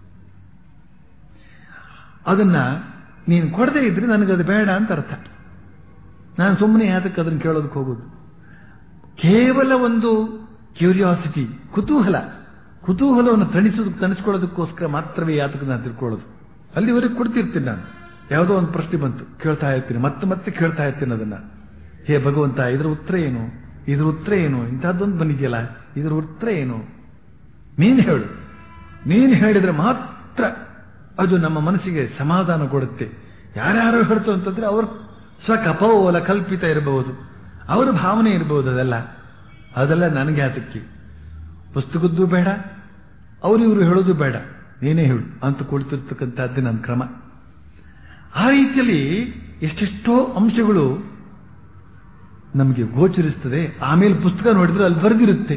ಅದನ್ನ ನೀನು ಕೊಡದೇ ಇದ್ರೆ ನನಗೆ ಅದು ಬೇಡ ಅಂತ ಅರ್ಥ ನಾನು ಸುಮ್ಮನೆ ಯಾತಕ್ಕೆ ಅದನ್ನು ಕೇಳೋದಕ್ಕೆ ಹೋಗೋದು ಕೇವಲ ಒಂದು ಕ್ಯೂರಿಯಾಸಿಟಿ ಕುತೂಹಲ ಕುತೂಹಲವನ್ನು ತಣಿಸೋದು ತಣಿಸ್ಕೊಳ್ಳೋದಕ್ಕೋಸ್ಕರ ಮಾತ್ರವೇ ಯಾತಕ ನಾನು ತಿಳ್ಕೊಳ್ಳೋದು ಅಲ್ಲಿವರೆಗೆ ಕೊಡ್ತಿರ್ತೀನಿ ನಾನು ಯಾವುದೋ ಒಂದು ಪ್ರಶ್ನೆ ಬಂತು ಕೇಳ್ತಾ ಇರ್ತೀನಿ ಮತ್ತೆ ಮತ್ತೆ ಕೇಳ್ತಾ ಇರ್ತೀನಿ ಅದನ್ನ ಹೇ ಭಗವಂತ ಇದರ ಉತ್ತರ ಏನು ಇದ್ರ ಉತ್ತರ ಏನು ಇಂಥದ್ದೊಂದು ಬಂದಿದೆಯಲ್ಲ ಇದರ ಉತ್ತರ ಏನು ನೀನು ಹೇಳು ನೀನು ಹೇಳಿದ್ರೆ ಮಾತ್ರ ಅದು ನಮ್ಮ ಮನಸ್ಸಿಗೆ ಸಮಾಧಾನ ಕೊಡುತ್ತೆ ಯಾರ್ಯಾರು ಹೇಳ್ತು ಅಂತಂದ್ರೆ ಅವ್ರ ಸ್ವಕಪೋಲ ಕಲ್ಪಿತ ಇರಬಹುದು ಅವರ ಭಾವನೆ ಇರಬಹುದು ಅದೆಲ್ಲ ಅದೆಲ್ಲ ನನಗೆ ಆತಕ್ಕೆ ಪುಸ್ತಕದ್ದು ಬೇಡ ಅವರು ಇವರು ಹೇಳೋದು ಬೇಡ ನೀನೇ ಹೇಳು ಅಂತ ಕುಳಿತಿರ್ತಕ್ಕಂಥದ್ದೇ ನನ್ನ ಕ್ರಮ ಆ ರೀತಿಯಲ್ಲಿ ಎಷ್ಟೆಷ್ಟೋ ಅಂಶಗಳು ನಮಗೆ ಗೋಚರಿಸ್ತದೆ ಆಮೇಲೆ ಪುಸ್ತಕ ನೋಡಿದ್ರೆ ಅಲ್ಲಿ ಬರೆದಿರುತ್ತೆ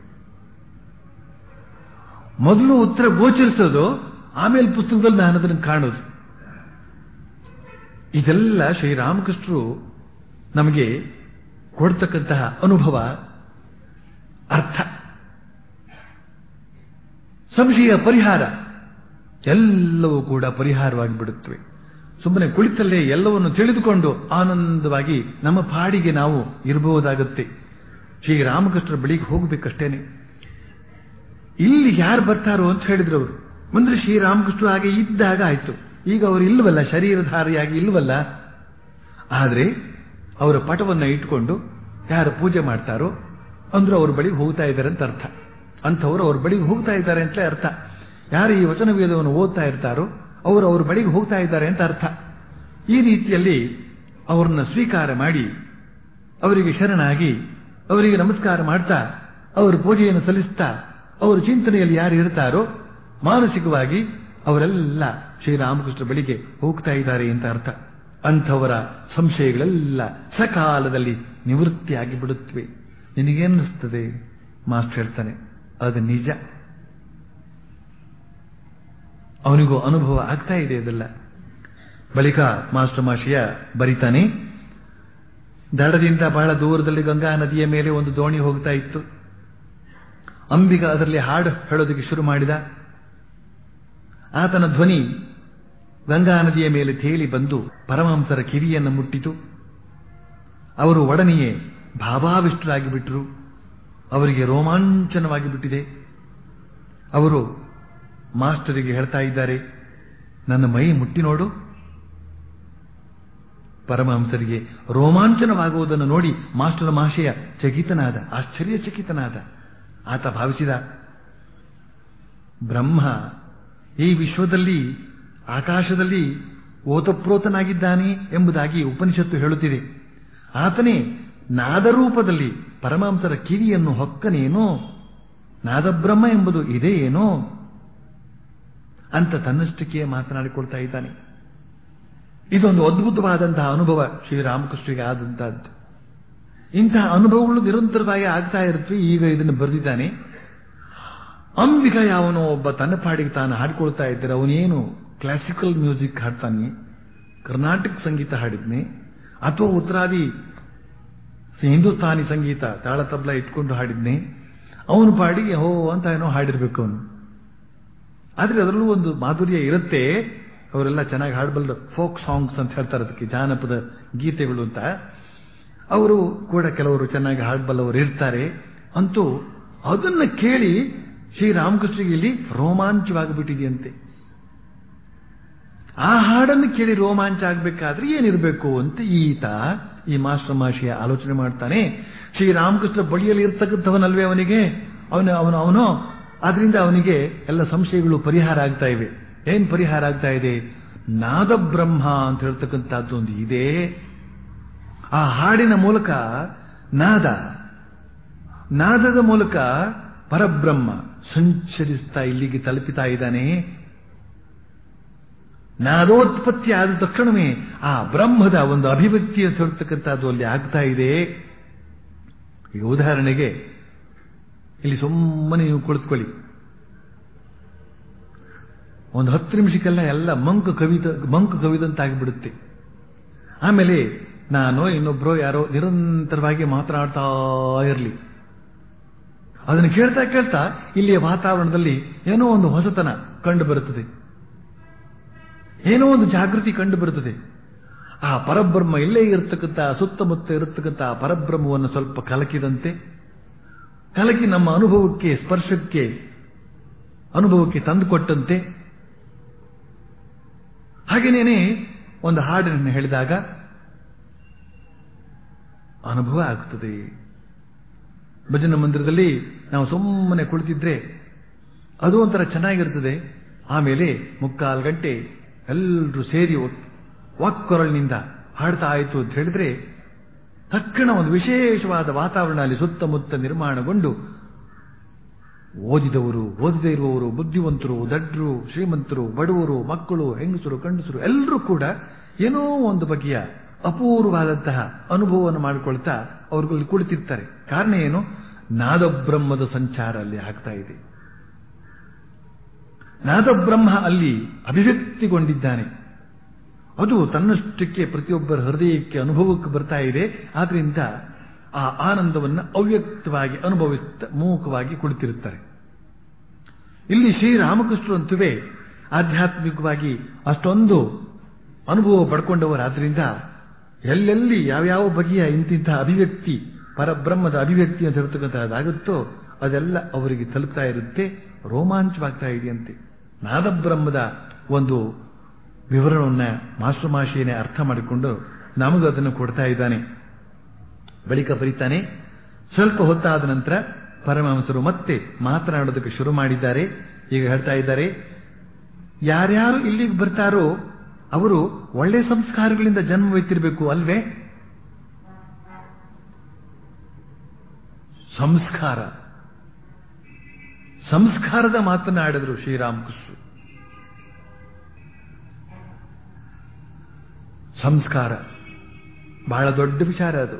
ಮೊದಲು ಉತ್ತರ ಗೋಚರಿಸೋದು ಆಮೇಲೆ ಪುಸ್ತಕದಲ್ಲಿ ನಾನು ಅದನ್ನು ಕಾಣೋದು ಇದೆಲ್ಲ ಶ್ರೀರಾಮಕೃಷ್ಣರು ನಮಗೆ ಕೊಡ್ತಕ್ಕಂತಹ ಅನುಭವ ಅರ್ಥ ಸಂಶಯ ಪರಿಹಾರ ಎಲ್ಲವೂ ಕೂಡ ಪರಿಹಾರವಾಗಿ ಬಿಡುತ್ತವೆ ಸುಮ್ಮನೆ ಕುಳಿತಲ್ಲೇ ಎಲ್ಲವನ್ನು ತಿಳಿದುಕೊಂಡು ಆನಂದವಾಗಿ ನಮ್ಮ ಪಾಡಿಗೆ ನಾವು ಇರಬಹುದಾಗುತ್ತೆ ಶ್ರೀರಾಮಕೃಷ್ಣರ ಬಳಿಗೆ ಹೋಗ್ಬೇಕಷ್ಟೇನೆ ಇಲ್ಲಿ ಯಾರು ಬರ್ತಾರೋ ಅಂತ ಹೇಳಿದ್ರು ಅವರು ಮುಂದೆ ಶ್ರೀರಾಮಕೃಷ್ಣ ಹಾಗೆ ಇದ್ದಾಗ ಆಯ್ತು ಈಗ ಅವರು ಇಲ್ವಲ್ಲ ಶರೀರಧಾರಿಯಾಗಿ ಇಲ್ವಲ್ಲ ಆದರೆ ಅವರ ಪಟವನ್ನು ಇಟ್ಕೊಂಡು ಯಾರು ಪೂಜೆ ಮಾಡ್ತಾರೋ ಅಂದ್ರೂ ಅವ್ರ ಬಳಿಗೆ ಹೋಗ್ತಾ ಇದ್ದಾರೆ ಅಂತ ಅರ್ಥ ಅಂಥವ್ರು ಅವ್ರ ಬಳಿಗೆ ಹೋಗ್ತಾ ಇದ್ದಾರೆ ಅಂತಲೇ ಅರ್ಥ ಯಾರು ಈ ವಚನ ವೇದವನ್ನು ಓದ್ತಾ ಇರ್ತಾರೋ ಅವರು ಅವ್ರ ಬಳಿಗೆ ಹೋಗ್ತಾ ಇದ್ದಾರೆ ಅಂತ ಅರ್ಥ ಈ ರೀತಿಯಲ್ಲಿ ಅವರನ್ನ ಸ್ವೀಕಾರ ಮಾಡಿ ಅವರಿಗೆ ಶರಣಾಗಿ ಅವರಿಗೆ ನಮಸ್ಕಾರ ಮಾಡ್ತಾ ಅವರ ಪೂಜೆಯನ್ನು ಸಲ್ಲಿಸ್ತಾ ಅವರ ಚಿಂತನೆಯಲ್ಲಿ ಯಾರು ಇರ್ತಾರೋ ಮಾನಸಿಕವಾಗಿ ಅವರೆಲ್ಲ ಶ್ರೀರಾಮಕೃಷ್ಣ ಬಳಿಗೆ ಹೋಗ್ತಾ ಇದ್ದಾರೆ ಅಂತ ಅರ್ಥ ಅಂಥವರ ಸಂಶಯಗಳೆಲ್ಲ ಸಕಾಲದಲ್ಲಿ ನಿವೃತ್ತಿಯಾಗಿ ಬಿಡುತ್ತವೆ ನಿನಗೇನಿಸ್ತದೆ ಮಾಸ್ಟರ್ ಹೇಳ್ತಾನೆ ಅದು ನಿಜ ಅವನಿಗೂ ಅನುಭವ ಆಗ್ತಾ ಇದೆ ಅದೆಲ್ಲ ಬಳಿಕ ಮಾಸ್ಟರ್ ಮಾಶಿಯ ಬರಿತಾನೆ ದಡದಿಂದ ಬಹಳ ದೂರದಲ್ಲಿ ಗಂಗಾ ನದಿಯ ಮೇಲೆ ಒಂದು ದೋಣಿ ಹೋಗ್ತಾ ಇತ್ತು ಅಂಬಿಗ ಅದರಲ್ಲಿ ಹಾಡು ಹೇಳೋದಕ್ಕೆ ಶುರು ಮಾಡಿದ ಆತನ ಧ್ವನಿ ಗಂಗಾ ನದಿಯ ಮೇಲೆ ತೇಲಿ ಬಂದು ಪರಮಹಂಸರ ಕಿವಿಯನ್ನು ಮುಟ್ಟಿತು ಅವರು ಒಡನೆಯೇ ಭಾವಾವಿಷ್ಟರಾಗಿ ಬಿಟ್ಟರು ಅವರಿಗೆ ರೋಮಾಂಚನವಾಗಿ ಬಿಟ್ಟಿದೆ ಅವರು ಮಾಸ್ಟರಿಗೆ ಹೇಳ್ತಾ ಇದ್ದಾರೆ ನನ್ನ ಮೈ ಮುಟ್ಟಿ ನೋಡು ಪರಮಹಂಸರಿಗೆ ರೋಮಾಂಚನವಾಗುವುದನ್ನು ನೋಡಿ ಮಾಸ್ಟರ್ ಮಹಾಶಯ ಚಕಿತನಾದ ಆಶ್ಚರ್ಯಚಕಿತನಾದ ಆತ ಭಾವಿಸಿದ ಬ್ರಹ್ಮ ಈ ವಿಶ್ವದಲ್ಲಿ ಆಕಾಶದಲ್ಲಿ ಓತಪ್ರೋತನಾಗಿದ್ದಾನೆ ಎಂಬುದಾಗಿ ಉಪನಿಷತ್ತು ಹೇಳುತ್ತಿದೆ ಆತನೇ ನಾದರೂಪದಲ್ಲಿ ಪರಮಾಂಸರ ಕಿವಿಯನ್ನು ಹೊಕ್ಕನೇನೋ ನಾದಬ್ರಹ್ಮ ಎಂಬುದು ಇದೇ ಏನೋ ಅಂತ ತನ್ನಷ್ಟಕ್ಕೆ ಮಾತನಾಡಿಕೊಳ್ತಾ ಇದ್ದಾನೆ ಇದೊಂದು ಅದ್ಭುತವಾದಂತಹ ಅನುಭವ ಶ್ರೀರಾಮಕೃಷ್ಣರಿಗೆ ಆದಂತಹದ್ದು ಇಂತಹ ಅನುಭವಗಳು ನಿರಂತರವಾಗಿ ಆಗ್ತಾ ಇರುತ್ತವೆ ಈಗ ಇದನ್ನು ಬರೆದಿದ್ದಾನೆ ಅಂಬಿಗ ಯಾವನೋ ಒಬ್ಬ ತನ್ನ ಪಾಡಿಗೆ ತಾನು ಹಾಡ್ಕೊಳ್ತಾ ಇದ್ದಾರೆ ಅವನೇನು ಕ್ಲಾಸಿಕಲ್ ಮ್ಯೂಸಿಕ್ ಹಾಡ್ತಾನೆ ಕರ್ನಾಟಕ ಸಂಗೀತ ಹಾಡಿದ್ನೆ ಅಥವಾ ಉತ್ತರಾದಿ ಹಿಂದೂಸ್ತಾನಿ ಸಂಗೀತ ತಾಳ ತಬ್ಲ ಇಟ್ಕೊಂಡು ಹಾಡಿದ್ನೆ ಅವನ ಪಾಡಿಗೆ ಹೋ ಅಂತ ಏನೋ ಹಾಡಿರ್ಬೇಕು ಅವನು ಆದ್ರೆ ಅದರಲ್ಲೂ ಒಂದು ಮಾಧುರ್ಯ ಇರುತ್ತೆ ಅವರೆಲ್ಲ ಚೆನ್ನಾಗಿ ಹಾಡಬಲ್ಲ ಫೋಕ್ ಸಾಂಗ್ಸ್ ಅಂತ ಹೇಳ್ತಾರೆ ಅದಕ್ಕೆ ಜಾನಪದ ಗೀತೆಗಳು ಅಂತ ಅವರು ಕೂಡ ಕೆಲವರು ಚೆನ್ನಾಗಿ ಹಾಡಬಲ್ಲವರು ಇರ್ತಾರೆ ಅಂತೂ ಅದನ್ನ ಕೇಳಿ ಶ್ರೀರಾಮಕೃಷ್ಣಗೆ ಇಲ್ಲಿ ರೋಮಾಂಚವಾಗಿಬಿಟ್ಟಿದೆಯಂತೆ ಆ ಹಾಡನ್ನು ಕೇಳಿ ರೋಮಾಂಚ ಆಗ್ಬೇಕಾದ್ರೆ ಏನಿರಬೇಕು ಅಂತ ಈತ ಈ ಮಾಸ್ಟರ್ ಮಾಷಿಯ ಆಲೋಚನೆ ಮಾಡ್ತಾನೆ ಶ್ರೀರಾಮಕೃಷ್ಣ ಬಳಿಯಲ್ಲಿ ಇರ್ತಕ್ಕಂಥವನಲ್ವೇ ಅವನಿಗೆ ಅವನು ಅವನು ಅವನು ಆದ್ರಿಂದ ಅವನಿಗೆ ಎಲ್ಲ ಸಂಶಯಗಳು ಪರಿಹಾರ ಆಗ್ತಾ ಇವೆ ಏನ್ ಪರಿಹಾರ ಆಗ್ತಾ ಇದೆ ನಾದ ಬ್ರಹ್ಮ ಅಂತ ಹೇಳ್ತಕ್ಕಂಥದ್ದು ಒಂದು ಇದೆ ಆ ಹಾಡಿನ ಮೂಲಕ ನಾದ ನಾದದ ಮೂಲಕ ಪರಬ್ರಹ್ಮ ಸಂಚರಿಸ್ತಾ ಇಲ್ಲಿಗೆ ತಲುಪಿತಾ ಇದ್ದಾನೆ ನಾದೋತ್ಪತ್ತಿ ಆದ ತಕ್ಷಣವೇ ಆ ಬ್ರಹ್ಮದ ಒಂದು ಅಭಿವ್ಯಕ್ತಿ ಅಂತ ಹೇಳ್ತಕ್ಕಂಥದ್ದು ಅಲ್ಲಿ ಆಗ್ತಾ ಇದೆ ಈಗ ಉದಾಹರಣೆಗೆ ಇಲ್ಲಿ ಸುಮ್ಮನೆ ನೀವು ಕುಳಿತುಕೊಳ್ಳಿ ಒಂದು ಹತ್ತು ನಿಮಿಷಕ್ಕೆಲ್ಲ ಎಲ್ಲ ಮಂಕು ಕವಿತ ಮಂಕು ಕವಿದಂತಾಗಿಬಿಡುತ್ತೆ ಆಮೇಲೆ ನಾನು ಇನ್ನೊಬ್ರು ಯಾರೋ ನಿರಂತರವಾಗಿ ಮಾತನಾಡ್ತಾ ಇರಲಿ ಅದನ್ನು ಕೇಳ್ತಾ ಕೇಳ್ತಾ ಇಲ್ಲಿಯ ವಾತಾವರಣದಲ್ಲಿ ಏನೋ ಒಂದು ಹೊಸತನ ಕಂಡು ಬರುತ್ತದೆ ಏನೋ ಒಂದು ಜಾಗೃತಿ ಕಂಡು ಬರುತ್ತದೆ ಆ ಪರಬ್ರಹ್ಮ ಇಲ್ಲೇ ಇರತಕ್ಕಂಥ ಸುತ್ತಮುತ್ತ ಇರತಕ್ಕಂಥ ಪರಬ್ರಹ್ಮವನ್ನು ಸ್ವಲ್ಪ ಕಲಕಿದಂತೆ ಕಲಕಿ ನಮ್ಮ ಅನುಭವಕ್ಕೆ ಸ್ಪರ್ಶಕ್ಕೆ ಅನುಭವಕ್ಕೆ ತಂದುಕೊಟ್ಟಂತೆ ಹಾಗೇನೇನೆ ಒಂದು ಹಾಡನ್ನು ಹೇಳಿದಾಗ ಅನುಭವ ಆಗ್ತದೆ ಭಜನ ಮಂದಿರದಲ್ಲಿ ನಾವು ಸುಮ್ಮನೆ ಕುಳಿತಿದ್ರೆ ಅದು ಒಂಥರ ಚೆನ್ನಾಗಿರ್ತದೆ ಆಮೇಲೆ ಮುಕ್ಕಾಲು ಗಂಟೆ ಎಲ್ಲರೂ ಸೇರಿ ವಾಕ್ಕೊರಳಿನಿಂದ ಹಾಡ್ತಾ ಆಯಿತು ಅಂತ ಹೇಳಿದ್ರೆ ತಕ್ಷಣ ಒಂದು ವಿಶೇಷವಾದ ವಾತಾವರಣ ಅಲ್ಲಿ ಸುತ್ತಮುತ್ತ ನಿರ್ಮಾಣಗೊಂಡು ಓದಿದವರು ಓದದೇ ಇರುವವರು ಬುದ್ಧಿವಂತರು ದಡ್ರು ಶ್ರೀಮಂತರು ಬಡವರು ಮಕ್ಕಳು ಹೆಂಗಸರು ಗಂಡಸರು ಎಲ್ಲರೂ ಕೂಡ ಏನೋ ಒಂದು ಬಗೆಯ ಅಪೂರ್ವವಾದಂತಹ ಅನುಭವವನ್ನು ಮಾಡಿಕೊಳ್ತಾ ಅವ್ರುಗಳಲ್ಲಿ ಕುಳಿತಿರ್ತಾರೆ ಕಾರಣ ಏನು ನಾದಬ್ರಹ್ಮದ ಸಂಚಾರ ಅಲ್ಲಿ ಆಗ್ತಾ ಇದೆ ನಾದಬ್ರಹ್ಮ ಅಲ್ಲಿ ಅಭಿವ್ಯಕ್ತಿಗೊಂಡಿದ್ದಾನೆ ಅದು ತನ್ನಷ್ಟಕ್ಕೆ ಪ್ರತಿಯೊಬ್ಬರ ಹೃದಯಕ್ಕೆ ಅನುಭವಕ್ಕೆ ಬರ್ತಾ ಇದೆ ಆದ್ರಿಂದ ಆ ಆನಂದವನ್ನು ಅವ್ಯಕ್ತವಾಗಿ ಅನುಭವಿಸ್ತಾ ಮೂಕವಾಗಿ ಕುಳಿತಿರುತ್ತಾರೆ ಇಲ್ಲಿ ಶ್ರೀರಾಮಕೃಷ್ಣರು ಅಂತುವೇ ಆಧ್ಯಾತ್ಮಿಕವಾಗಿ ಅಷ್ಟೊಂದು ಅನುಭವ ಪಡ್ಕೊಂಡವರಾದ್ರಿಂದ ಎಲ್ಲೆಲ್ಲಿ ಯಾವ್ಯಾವ ಬಗೆಯ ಇಂತಿಂಥ ಅಭಿವ್ಯಕ್ತಿ ಪರಬ್ರಹ್ಮದ ಅಭಿವ್ಯಕ್ತಿ ಅಂತ ಹೇಳ್ತಕ್ಕಂಥದ್ದಾಗುತ್ತೋ ಅದೆಲ್ಲ ಅವರಿಗೆ ತಲುಪ್ತಾ ಇರುತ್ತೆ ರೋಮಾಂಚವಾಗ್ತಾ ಇದೆಯಂತೆ ನಾದಬ್ರಹ್ಮದ ಒಂದು ವಿವರಣವನ್ನ ಮಾಸ್ಟರ್ ಮಾಶಿಯನ್ನೇ ಅರ್ಥ ಮಾಡಿಕೊಂಡು ನಮಗೂ ಅದನ್ನು ಕೊಡ್ತಾ ಇದ್ದಾನೆ ಬಳಿಕ ಬರೀತಾನೆ ಸ್ವಲ್ಪ ಹೊತ್ತಾದ ನಂತರ ಪರಮಹಂಸರು ಮತ್ತೆ ಮಾತನಾಡೋದಕ್ಕೆ ಶುರು ಮಾಡಿದ್ದಾರೆ ಈಗ ಹೇಳ್ತಾ ಇದ್ದಾರೆ ಯಾರ್ಯಾರು ಇಲ್ಲಿಗೆ ಬರ್ತಾರೋ ಅವರು ಒಳ್ಳೆ ಸಂಸ್ಕಾರಗಳಿಂದ ಜನ್ಮವೆತ್ತಿರಬೇಕು ಅಲ್ವೇ ಸಂಸ್ಕಾರ ಸಂಸ್ಕಾರದ ಮಾತನಾಡಿದ್ರು ಶ್ರೀರಾಮಕೃಷ್ಣ ಸಂಸ್ಕಾರ ಬಹಳ ದೊಡ್ಡ ವಿಚಾರ ಅದು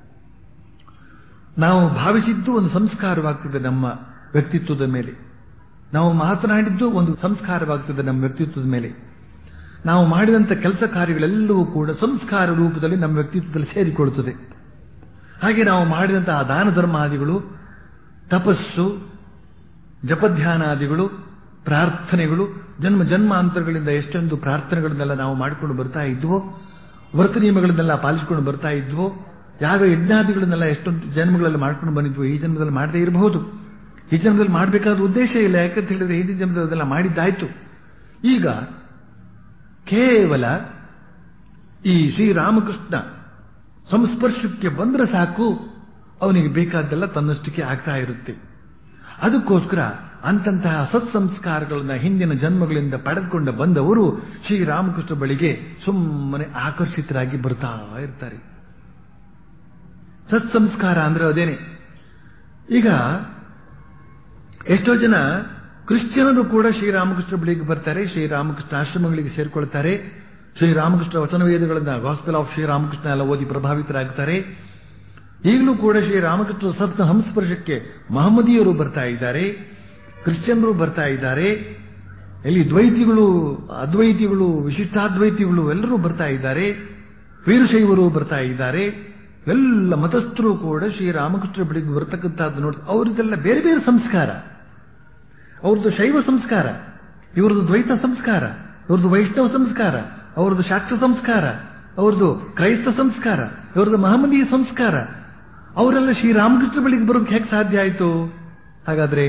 ನಾವು ಭಾವಿಸಿದ್ದು ಒಂದು ಸಂಸ್ಕಾರವಾಗ್ತದೆ ನಮ್ಮ ವ್ಯಕ್ತಿತ್ವದ ಮೇಲೆ ನಾವು ಮಾತನಾಡಿದ್ದು ಒಂದು ಸಂಸ್ಕಾರವಾಗ್ತದೆ ನಮ್ಮ ವ್ಯಕ್ತಿತ್ವದ ಮೇಲೆ ನಾವು ಮಾಡಿದಂಥ ಕೆಲಸ ಕಾರ್ಯಗಳೆಲ್ಲವೂ ಕೂಡ ಸಂಸ್ಕಾರ ರೂಪದಲ್ಲಿ ನಮ್ಮ ವ್ಯಕ್ತಿತ್ವದಲ್ಲಿ ಸೇರಿಕೊಳ್ಳುತ್ತದೆ ಹಾಗೆ ನಾವು ಮಾಡಿದಂತಹ ದಾನ ಧರ್ಮಾದಿಗಳು ತಪಸ್ಸು ಜಪಧ್ಯಾನಾದಿಗಳು ಪ್ರಾರ್ಥನೆಗಳು ಜನ್ಮ ಜನ್ಮಾಂತರಗಳಿಂದ ಎಷ್ಟೊಂದು ಪ್ರಾರ್ಥನೆಗಳನ್ನೆಲ್ಲ ನಾವು ಮಾಡಿಕೊಂಡು ಬರ್ತಾ ಇದ್ವೋ ವ್ರತ ನಿಯಮಗಳನ್ನೆಲ್ಲ ಪಾಲಿಸಿಕೊಂಡು ಬರ್ತಾ ಇದ್ವೋ ಯಾವ ಯಜ್ಞಾದಿಗಳನ್ನೆಲ್ಲ ಎಷ್ಟೊಂದು ಜನ್ಮಗಳಲ್ಲಿ ಮಾಡ್ಕೊಂಡು ಬಂದಿದ್ವು ಈ ಜನ್ಮದಲ್ಲಿ ಮಾಡದೇ ಇರಬಹುದು ಈ ಜನ್ಮದಲ್ಲಿ ಮಾಡಬೇಕಾದ ಉದ್ದೇಶ ಇಲ್ಲ ಯಾಕಂತ ಹೇಳಿದ್ರೆ ಹಿಂದಿನ ಜನ್ಮದಲ್ಲಿ ಅದೆಲ್ಲ ಮಾಡಿದ್ದಾಯ್ತು ಈಗ ಕೇವಲ ಈ ಶ್ರೀರಾಮಕೃಷ್ಣ ಸಂಸ್ಪರ್ಶಕ್ಕೆ ಬಂದ್ರೆ ಸಾಕು ಅವನಿಗೆ ಬೇಕಾದ್ದೆಲ್ಲ ತನ್ನಷ್ಟಕ್ಕೆ ಆಗ್ತಾ ಇರುತ್ತೆ ಅದಕ್ಕೋಸ್ಕರ ಅಂತಂತಹ ಸತ್ಸಂಸ್ಕಾರಗಳನ್ನ ಹಿಂದಿನ ಜನ್ಮಗಳಿಂದ ಪಡೆದುಕೊಂಡು ಬಂದವರು ಶ್ರೀರಾಮಕೃಷ್ಣ ಬಳಿಗೆ ಸುಮ್ಮನೆ ಆಕರ್ಷಿತರಾಗಿ ಬರ್ತಾ ಇರ್ತಾರೆ ಸತ್ಸಂಸ್ಕಾರ ಅಂದ್ರೆ ಅದೇನೆ ಈಗ ಎಷ್ಟೋ ಜನ ಕ್ರಿಶ್ಚಿಯನರು ಕೂಡ ಶ್ರೀರಾಮಕೃಷ್ಣ ಬಳಿಗೆ ಬರ್ತಾರೆ ಶ್ರೀರಾಮಕೃಷ್ಣ ಆಶ್ರಮಗಳಿಗೆ ಸೇರ್ಕೊಳ್ತಾರೆ ಶ್ರೀರಾಮಕೃಷ್ಣ ವಚನವೇದಗಳನ್ನ ಗಾಸ್ಪಲ್ ಆಫ್ ಶ್ರೀರಾಮಕೃಷ್ಣ ಎಲ್ಲ ಓದಿ ಪ್ರಭಾವಿತರಾಗ್ತಾರೆ ಈಗಲೂ ಕೂಡ ಶ್ರೀರಾಮಕೃಷ್ಣ ಸತ್ನ ಹಂಸ್ಪರ್ಶಕ್ಕೆ ಮಹಮ್ಮದಿಯರು ಬರ್ತಾ ಇದ್ದಾರೆ ಕ್ರಿಶ್ಚಿಯನ್ರು ಬರ್ತಾ ಇದ್ದಾರೆ ಎಲ್ಲಿ ದ್ವೈತಿಗಳು ಅದ್ವೈತಿಗಳು ವಿಶಿಷ್ಟಾದ್ವೈತಿಗಳು ಎಲ್ಲರೂ ಬರ್ತಾ ಇದ್ದಾರೆ ವೀರಶೈವರು ಬರ್ತಾ ಇದ್ದಾರೆ ಎಲ್ಲ ಮತಸ್ಥರು ಕೂಡ ಶ್ರೀರಾಮಕೃಷ್ಣ ಬಳಿಗೆ ಬರ್ತಕ್ಕಂಥದ್ದು ನೋಡಿ ಅವ್ರದ್ದೆಲ್ಲ ಬೇರೆ ಬೇರೆ ಸಂಸ್ಕಾರ ಅವ್ರದ್ದು ಶೈವ ಸಂಸ್ಕಾರ ಇವ್ರದ್ದು ದ್ವೈತ ಸಂಸ್ಕಾರ ಇವ್ರದ್ದು ವೈಷ್ಣವ ಸಂಸ್ಕಾರ ಅವ್ರದ್ದು ಶಾಕ್ತ ಸಂಸ್ಕಾರ ಅವ್ರದ್ದು ಕ್ರೈಸ್ತ ಸಂಸ್ಕಾರ ಇವ್ರದ್ದು ಮಹಮ್ಮದೀಯ ಸಂಸ್ಕಾರ ಅವರೆಲ್ಲ ಶ್ರೀರಾಮಕೃಷ್ಣ ಬಳಿಗೆ ಬರೋದಕ್ಕೆ ಹೇಗೆ ಸಾಧ್ಯ ಆಯಿತು ಹಾಗಾದ್ರೆ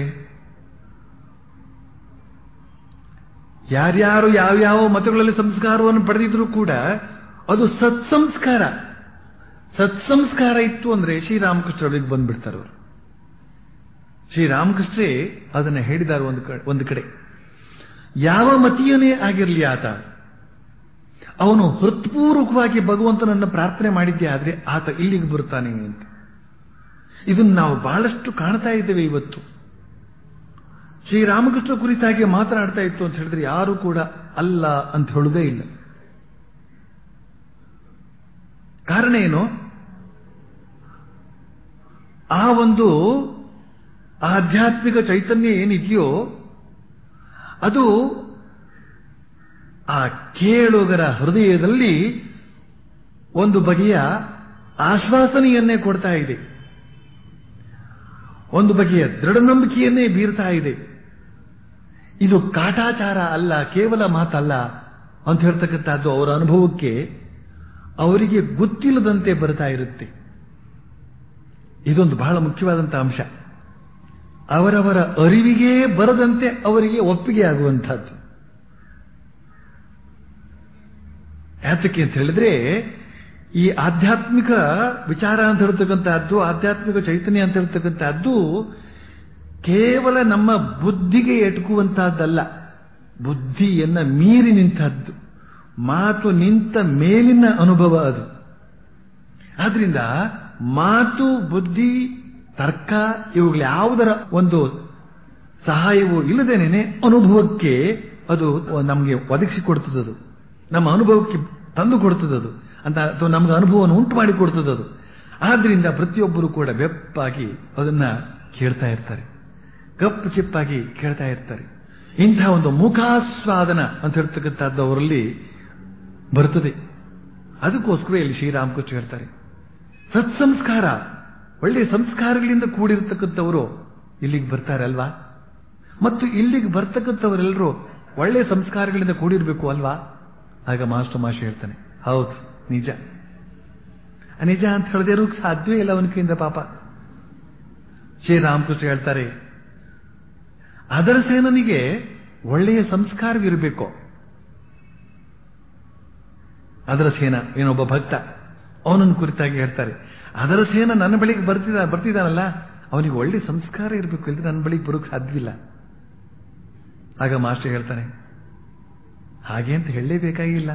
ಯಾರ್ಯಾರು ಯಾವ್ಯಾವ ಮತಗಳಲ್ಲಿ ಸಂಸ್ಕಾರವನ್ನು ಪಡೆದಿದ್ರು ಕೂಡ ಅದು ಸತ್ಸಂಸ್ಕಾರ ಸತ್ಸಂಸ್ಕಾರ ಇತ್ತು ಅಂದ್ರೆ ಶ್ರೀರಾಮಕೃಷ್ಣ ಬಳಿಗೆ ಬಂದ್ಬಿಡ್ತಾರೆ ಅವರು ಶ್ರೀರಾಮಕೃಷ್ಣೇ ಅದನ್ನ ಹೇಳಿದ್ದಾರೆ ಒಂದು ಕಡೆ ಒಂದು ಕಡೆ ಯಾವ ಮತೀಯನೇ ಆಗಿರಲಿ ಆತ ಅವನು ಹೃತ್ಪೂರ್ವಕವಾಗಿ ಭಗವಂತನನ್ನ ಪ್ರಾರ್ಥನೆ ಮಾಡಿದ್ದೆ ಆದ್ರೆ ಆತ ಇಲ್ಲಿಗೆ ಬರ್ತಾನೆ ಅಂತ ಇದನ್ನು ನಾವು ಬಹಳಷ್ಟು ಕಾಣ್ತಾ ಇದ್ದೇವೆ ಇವತ್ತು ಶ್ರೀರಾಮಕೃಷ್ಣ ಕುರಿತಾಗಿ ಮಾತನಾಡ್ತಾ ಇತ್ತು ಅಂತ ಹೇಳಿದ್ರೆ ಯಾರು ಕೂಡ ಅಲ್ಲ ಅಂತ ಹೇಳುವುದೇ ಇಲ್ಲ ಕಾರಣ ಏನು ಆ ಒಂದು ಆಧ್ಯಾತ್ಮಿಕ ಚೈತನ್ಯ ಏನಿದೆಯೋ ಅದು ಆ ಕೇಳುಗರ ಹೃದಯದಲ್ಲಿ ಒಂದು ಬಗೆಯ ಆಶ್ವಾಸನೆಯನ್ನೇ ಕೊಡ್ತಾ ಇದೆ ಒಂದು ಬಗೆಯ ದೃಢನಂಬಿಕೆಯನ್ನೇ ಬೀರ್ತಾ ಇದೆ ಇದು ಕಾಟಾಚಾರ ಅಲ್ಲ ಕೇವಲ ಮಾತಲ್ಲ ಅಂತ ಹೇಳ್ತಕ್ಕಂಥದ್ದು ಅವರ ಅನುಭವಕ್ಕೆ ಅವರಿಗೆ ಗೊತ್ತಿಲ್ಲದಂತೆ ಬರ್ತಾ ಇರುತ್ತೆ ಇದೊಂದು ಬಹಳ ಮುಖ್ಯವಾದಂಥ ಅಂಶ ಅವರವರ ಅರಿವಿಗೆ ಬರದಂತೆ ಅವರಿಗೆ ಒಪ್ಪಿಗೆ ಆಗುವಂಥದ್ದು ಯಾತಕ್ಕೆ ಅಂತ ಹೇಳಿದ್ರೆ ಈ ಆಧ್ಯಾತ್ಮಿಕ ವಿಚಾರ ಅಂತ ಹೇಳ್ತಕ್ಕಂಥದ್ದು ಆಧ್ಯಾತ್ಮಿಕ ಚೈತನ್ಯ ಅಂತ ಹೇಳ್ತಕ್ಕಂಥದ್ದು ಕೇವಲ ನಮ್ಮ ಬುದ್ಧಿಗೆ ಎಟುಕುವಂತಹದ್ದಲ್ಲ ಬುದ್ಧಿಯನ್ನ ಮೀರಿ ನಿಂತಹದ್ದು ಮಾತು ನಿಂತ ಮೇಲಿನ ಅನುಭವ ಅದು ಆದ್ರಿಂದ ಮಾತು ಬುದ್ಧಿ ತರ್ಕ ಇವುಗಳ ಯಾವುದರ ಒಂದು ಸಹಾಯವೂ ಇಲ್ಲದೇನೆ ಅನುಭವಕ್ಕೆ ಅದು ನಮಗೆ ಒದಗಿಸಿಕೊಡ್ತದದು ನಮ್ಮ ಅನುಭವಕ್ಕೆ ತಂದು ಕೊಡ್ತದದು ಅಂತ ಅಥವಾ ನಮಗೆ ಅನುಭವವನ್ನು ಉಂಟು ಮಾಡಿ ಕೊಡ್ತದದು ಆದ್ರಿಂದ ಪ್ರತಿಯೊಬ್ಬರು ಕೂಡ ಬೆಪ್ಪಾಗಿ ಅದನ್ನ ಕೇಳ್ತಾ ಇರ್ತಾರೆ ಕಪ್ಪು ಚಿಪ್ಪಾಗಿ ಕೇಳ್ತಾ ಇರ್ತಾರೆ ಇಂತಹ ಒಂದು ಮುಖಾಸ್ವಾದನ ಅಂತ ಹೇಳ್ತಕ್ಕಂಥದ್ದು ಅವರಲ್ಲಿ ಬರ್ತದೆ ಅದಕ್ಕೋಸ್ಕರ ಇಲ್ಲಿ ಶ್ರೀರಾಮಕೃಷ್ಣ ಹೇಳ್ತಾರೆ ಸತ್ಸಂಸ್ಕಾರ ಒಳ್ಳೆಯ ಸಂಸ್ಕಾರಗಳಿಂದ ಕೂಡಿರ್ತಕ್ಕಂಥವರು ಇಲ್ಲಿಗೆ ಬರ್ತಾರೆ ಅಲ್ವಾ ಮತ್ತು ಇಲ್ಲಿಗೆ ಬರ್ತಕ್ಕಂಥವರೆಲ್ಲರೂ ಒಳ್ಳೆಯ ಸಂಸ್ಕಾರಗಳಿಂದ ಕೂಡಿರಬೇಕು ಅಲ್ವಾ ಆಗ ಮಾಸ್ಟರ್ ಮಾಷಿ ಹೇಳ್ತಾನೆ ಹೌದು ನಿಜ ಆ ನಿಜ ಅಂತ ಹೇಳದೇ ಇರೋಕ್ ಸಾಧ್ಯವೇ ಇಲ್ಲ ಅವನ ಕೈಯಿಂದ ಪಾಪ ಶ್ರೀರಾಮಕೃಷ್ಣ ಹೇಳ್ತಾರೆ ಅದರ ಸೇನನಿಗೆ ಒಳ್ಳೆಯ ಸಂಸ್ಕಾರವಿರಬೇಕು ಅದರ ಸೇನ ಏನೊಬ್ಬ ಭಕ್ತ ಅವನನ್ನು ಕುರಿತಾಗಿ ಹೇಳ್ತಾರೆ ಅದರ ಸೇನ ನನ್ನ ಬಳಿಗೆ ಬರ್ತಿದ ಬರ್ತಿದ್ದಾನಲ್ಲ ಅವನಿಗೆ ಒಳ್ಳೆ ಸಂಸ್ಕಾರ ಇರಬೇಕು ಇಲ್ಲದೆ ನನ್ನ ಬಳಿಗೆ ಬರೋಕ್ ಸಾಧ್ಯವಿಲ್ಲ ಆಗ ಮಾಸ್ಟರ್ ಹೇಳ್ತಾನೆ ಹಾಗೆ ಅಂತ ಹೇಳಲೇಬೇಕಾಗಿಲ್ಲ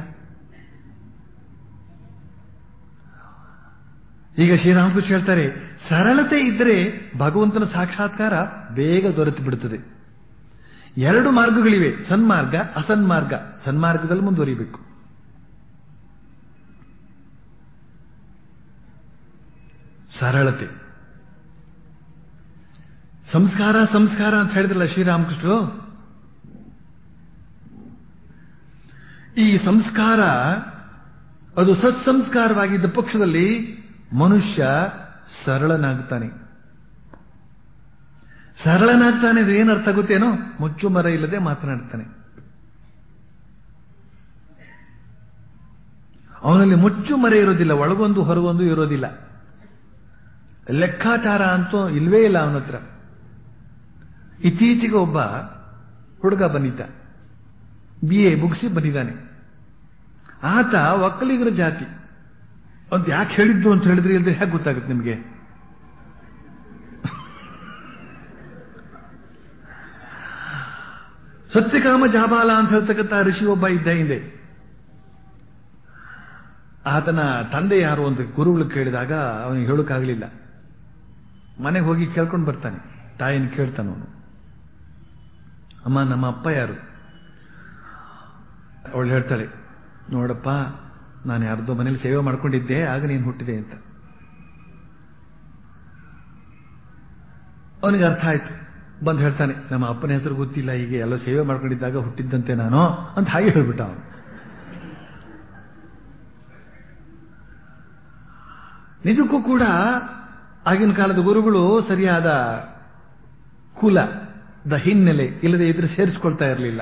ಈಗ ಶ್ರೀರಾಮಕೃಷ್ಣ ಹೇಳ್ತಾರೆ ಸರಳತೆ ಇದ್ದರೆ ಭಗವಂತನ ಸಾಕ್ಷಾತ್ಕಾರ ಬೇಗ ದೊರೆತು ಬಿಡುತ್ತದೆ ಎರಡು ಮಾರ್ಗಗಳಿವೆ ಸನ್ಮಾರ್ಗ ಅಸನ್ಮಾರ್ಗ ಸನ್ಮಾರ್ಗದಲ್ಲಿ ಮುಂದುವರಿಬೇಕು ಸರಳತೆ ಸಂಸ್ಕಾರ ಸಂಸ್ಕಾರ ಅಂತ ಹೇಳಿದ್ರಲ್ಲ ಶ್ರೀರಾಮಕೃಷ್ಣರು ಈ ಸಂಸ್ಕಾರ ಅದು ಸತ್ಸಂಸ್ಕಾರವಾಗಿದ್ದ ಪಕ್ಷದಲ್ಲಿ ಮನುಷ್ಯ ಸರಳನಾಗ್ತಾನೆ ಸರಳನಾಗ್ತಾನೆ ಅಂದ್ರೆ ಏನರ್ಥ ಗೊತ್ತೇನೋ ಮುಚ್ಚು ಮರ ಇಲ್ಲದೆ ಮಾತನಾಡ್ತಾನೆ ಅವನಲ್ಲಿ ಮುಚ್ಚು ಮರೆ ಇರೋದಿಲ್ಲ ಒಳಗೊಂದು ಹೊರಗೊಂದು ಇರೋದಿಲ್ಲ ಲೆಕ್ಕಾಚಾರ ಅಂತೂ ಇಲ್ವೇ ಇಲ್ಲ ಅವನ ಹತ್ರ ಇತ್ತೀಚೆಗೆ ಒಬ್ಬ ಹುಡುಗ ಬಂದಿದ್ದ ಬಿ ಎ ಮುಗಿಸಿ ಬಂದಿದ್ದಾನೆ ಆತ ಒಕ್ಕಲಿಗರ ಜಾತಿ ಅಂತ ಯಾಕೆ ಹೇಳಿದ್ದು ಅಂತ ಹೇಳಿದ್ರೆ ಇಲ್ಲದೆ ಹೇಗೆ ಗೊತ್ತಾಗುತ್ತೆ ನಿಮಗೆ ಸತ್ಯಕಾಮ ಜಾಬಾಲ ಅಂತ ಹೇಳ್ತಕ್ಕಂಥ ಋಷಿ ಒಬ್ಬ ಇದ್ದ ಹಿಂದೆ ಆತನ ತಂದೆ ಯಾರು ಅಂತ ಗುರುಗಳು ಕೇಳಿದಾಗ ಅವನಿಗೆ ಹೇಳೋಕ್ಕಾಗಲಿಲ್ಲ ಮನೆಗೆ ಹೋಗಿ ಕೇಳ್ಕೊಂಡು ಬರ್ತಾನೆ ತಾಯಿನ ಕೇಳ್ತಾನೆ ಅವನು ಅಮ್ಮ ನಮ್ಮ ಅಪ್ಪ ಯಾರು ಅವಳು ಹೇಳ್ತಾಳೆ ನೋಡಪ್ಪ ನಾನು ಯಾರ್ದೋ ಮನೇಲಿ ಸೇವೆ ಮಾಡ್ಕೊಂಡಿದ್ದೆ ಆಗ ನೀನು ಹುಟ್ಟಿದೆ ಅಂತ ಅವನಿಗೆ ಅರ್ಥ ಆಯ್ತು ಬಂದು ಹೇಳ್ತಾನೆ ನಮ್ಮ ಅಪ್ಪನ ಹೆಸರು ಗೊತ್ತಿಲ್ಲ ಹೀಗೆ ಎಲ್ಲ ಸೇವೆ ಮಾಡ್ಕೊಂಡಿದ್ದಾಗ ಹುಟ್ಟಿದ್ದಂತೆ ನಾನು ಅಂತ ಹಾಗೆ ಹೇಳ್ಬಿಟ್ಟ ಅವನು ನಿಜಕ್ಕೂ ಕೂಡ ಆಗಿನ ಕಾಲದ ಗುರುಗಳು ಸರಿಯಾದ ಕುಲ ದ ಹಿನ್ನೆಲೆ ಇಲ್ಲದೆ ಇದ್ರೆ ಸೇರಿಸ್ಕೊಳ್ತಾ ಇರಲಿಲ್ಲ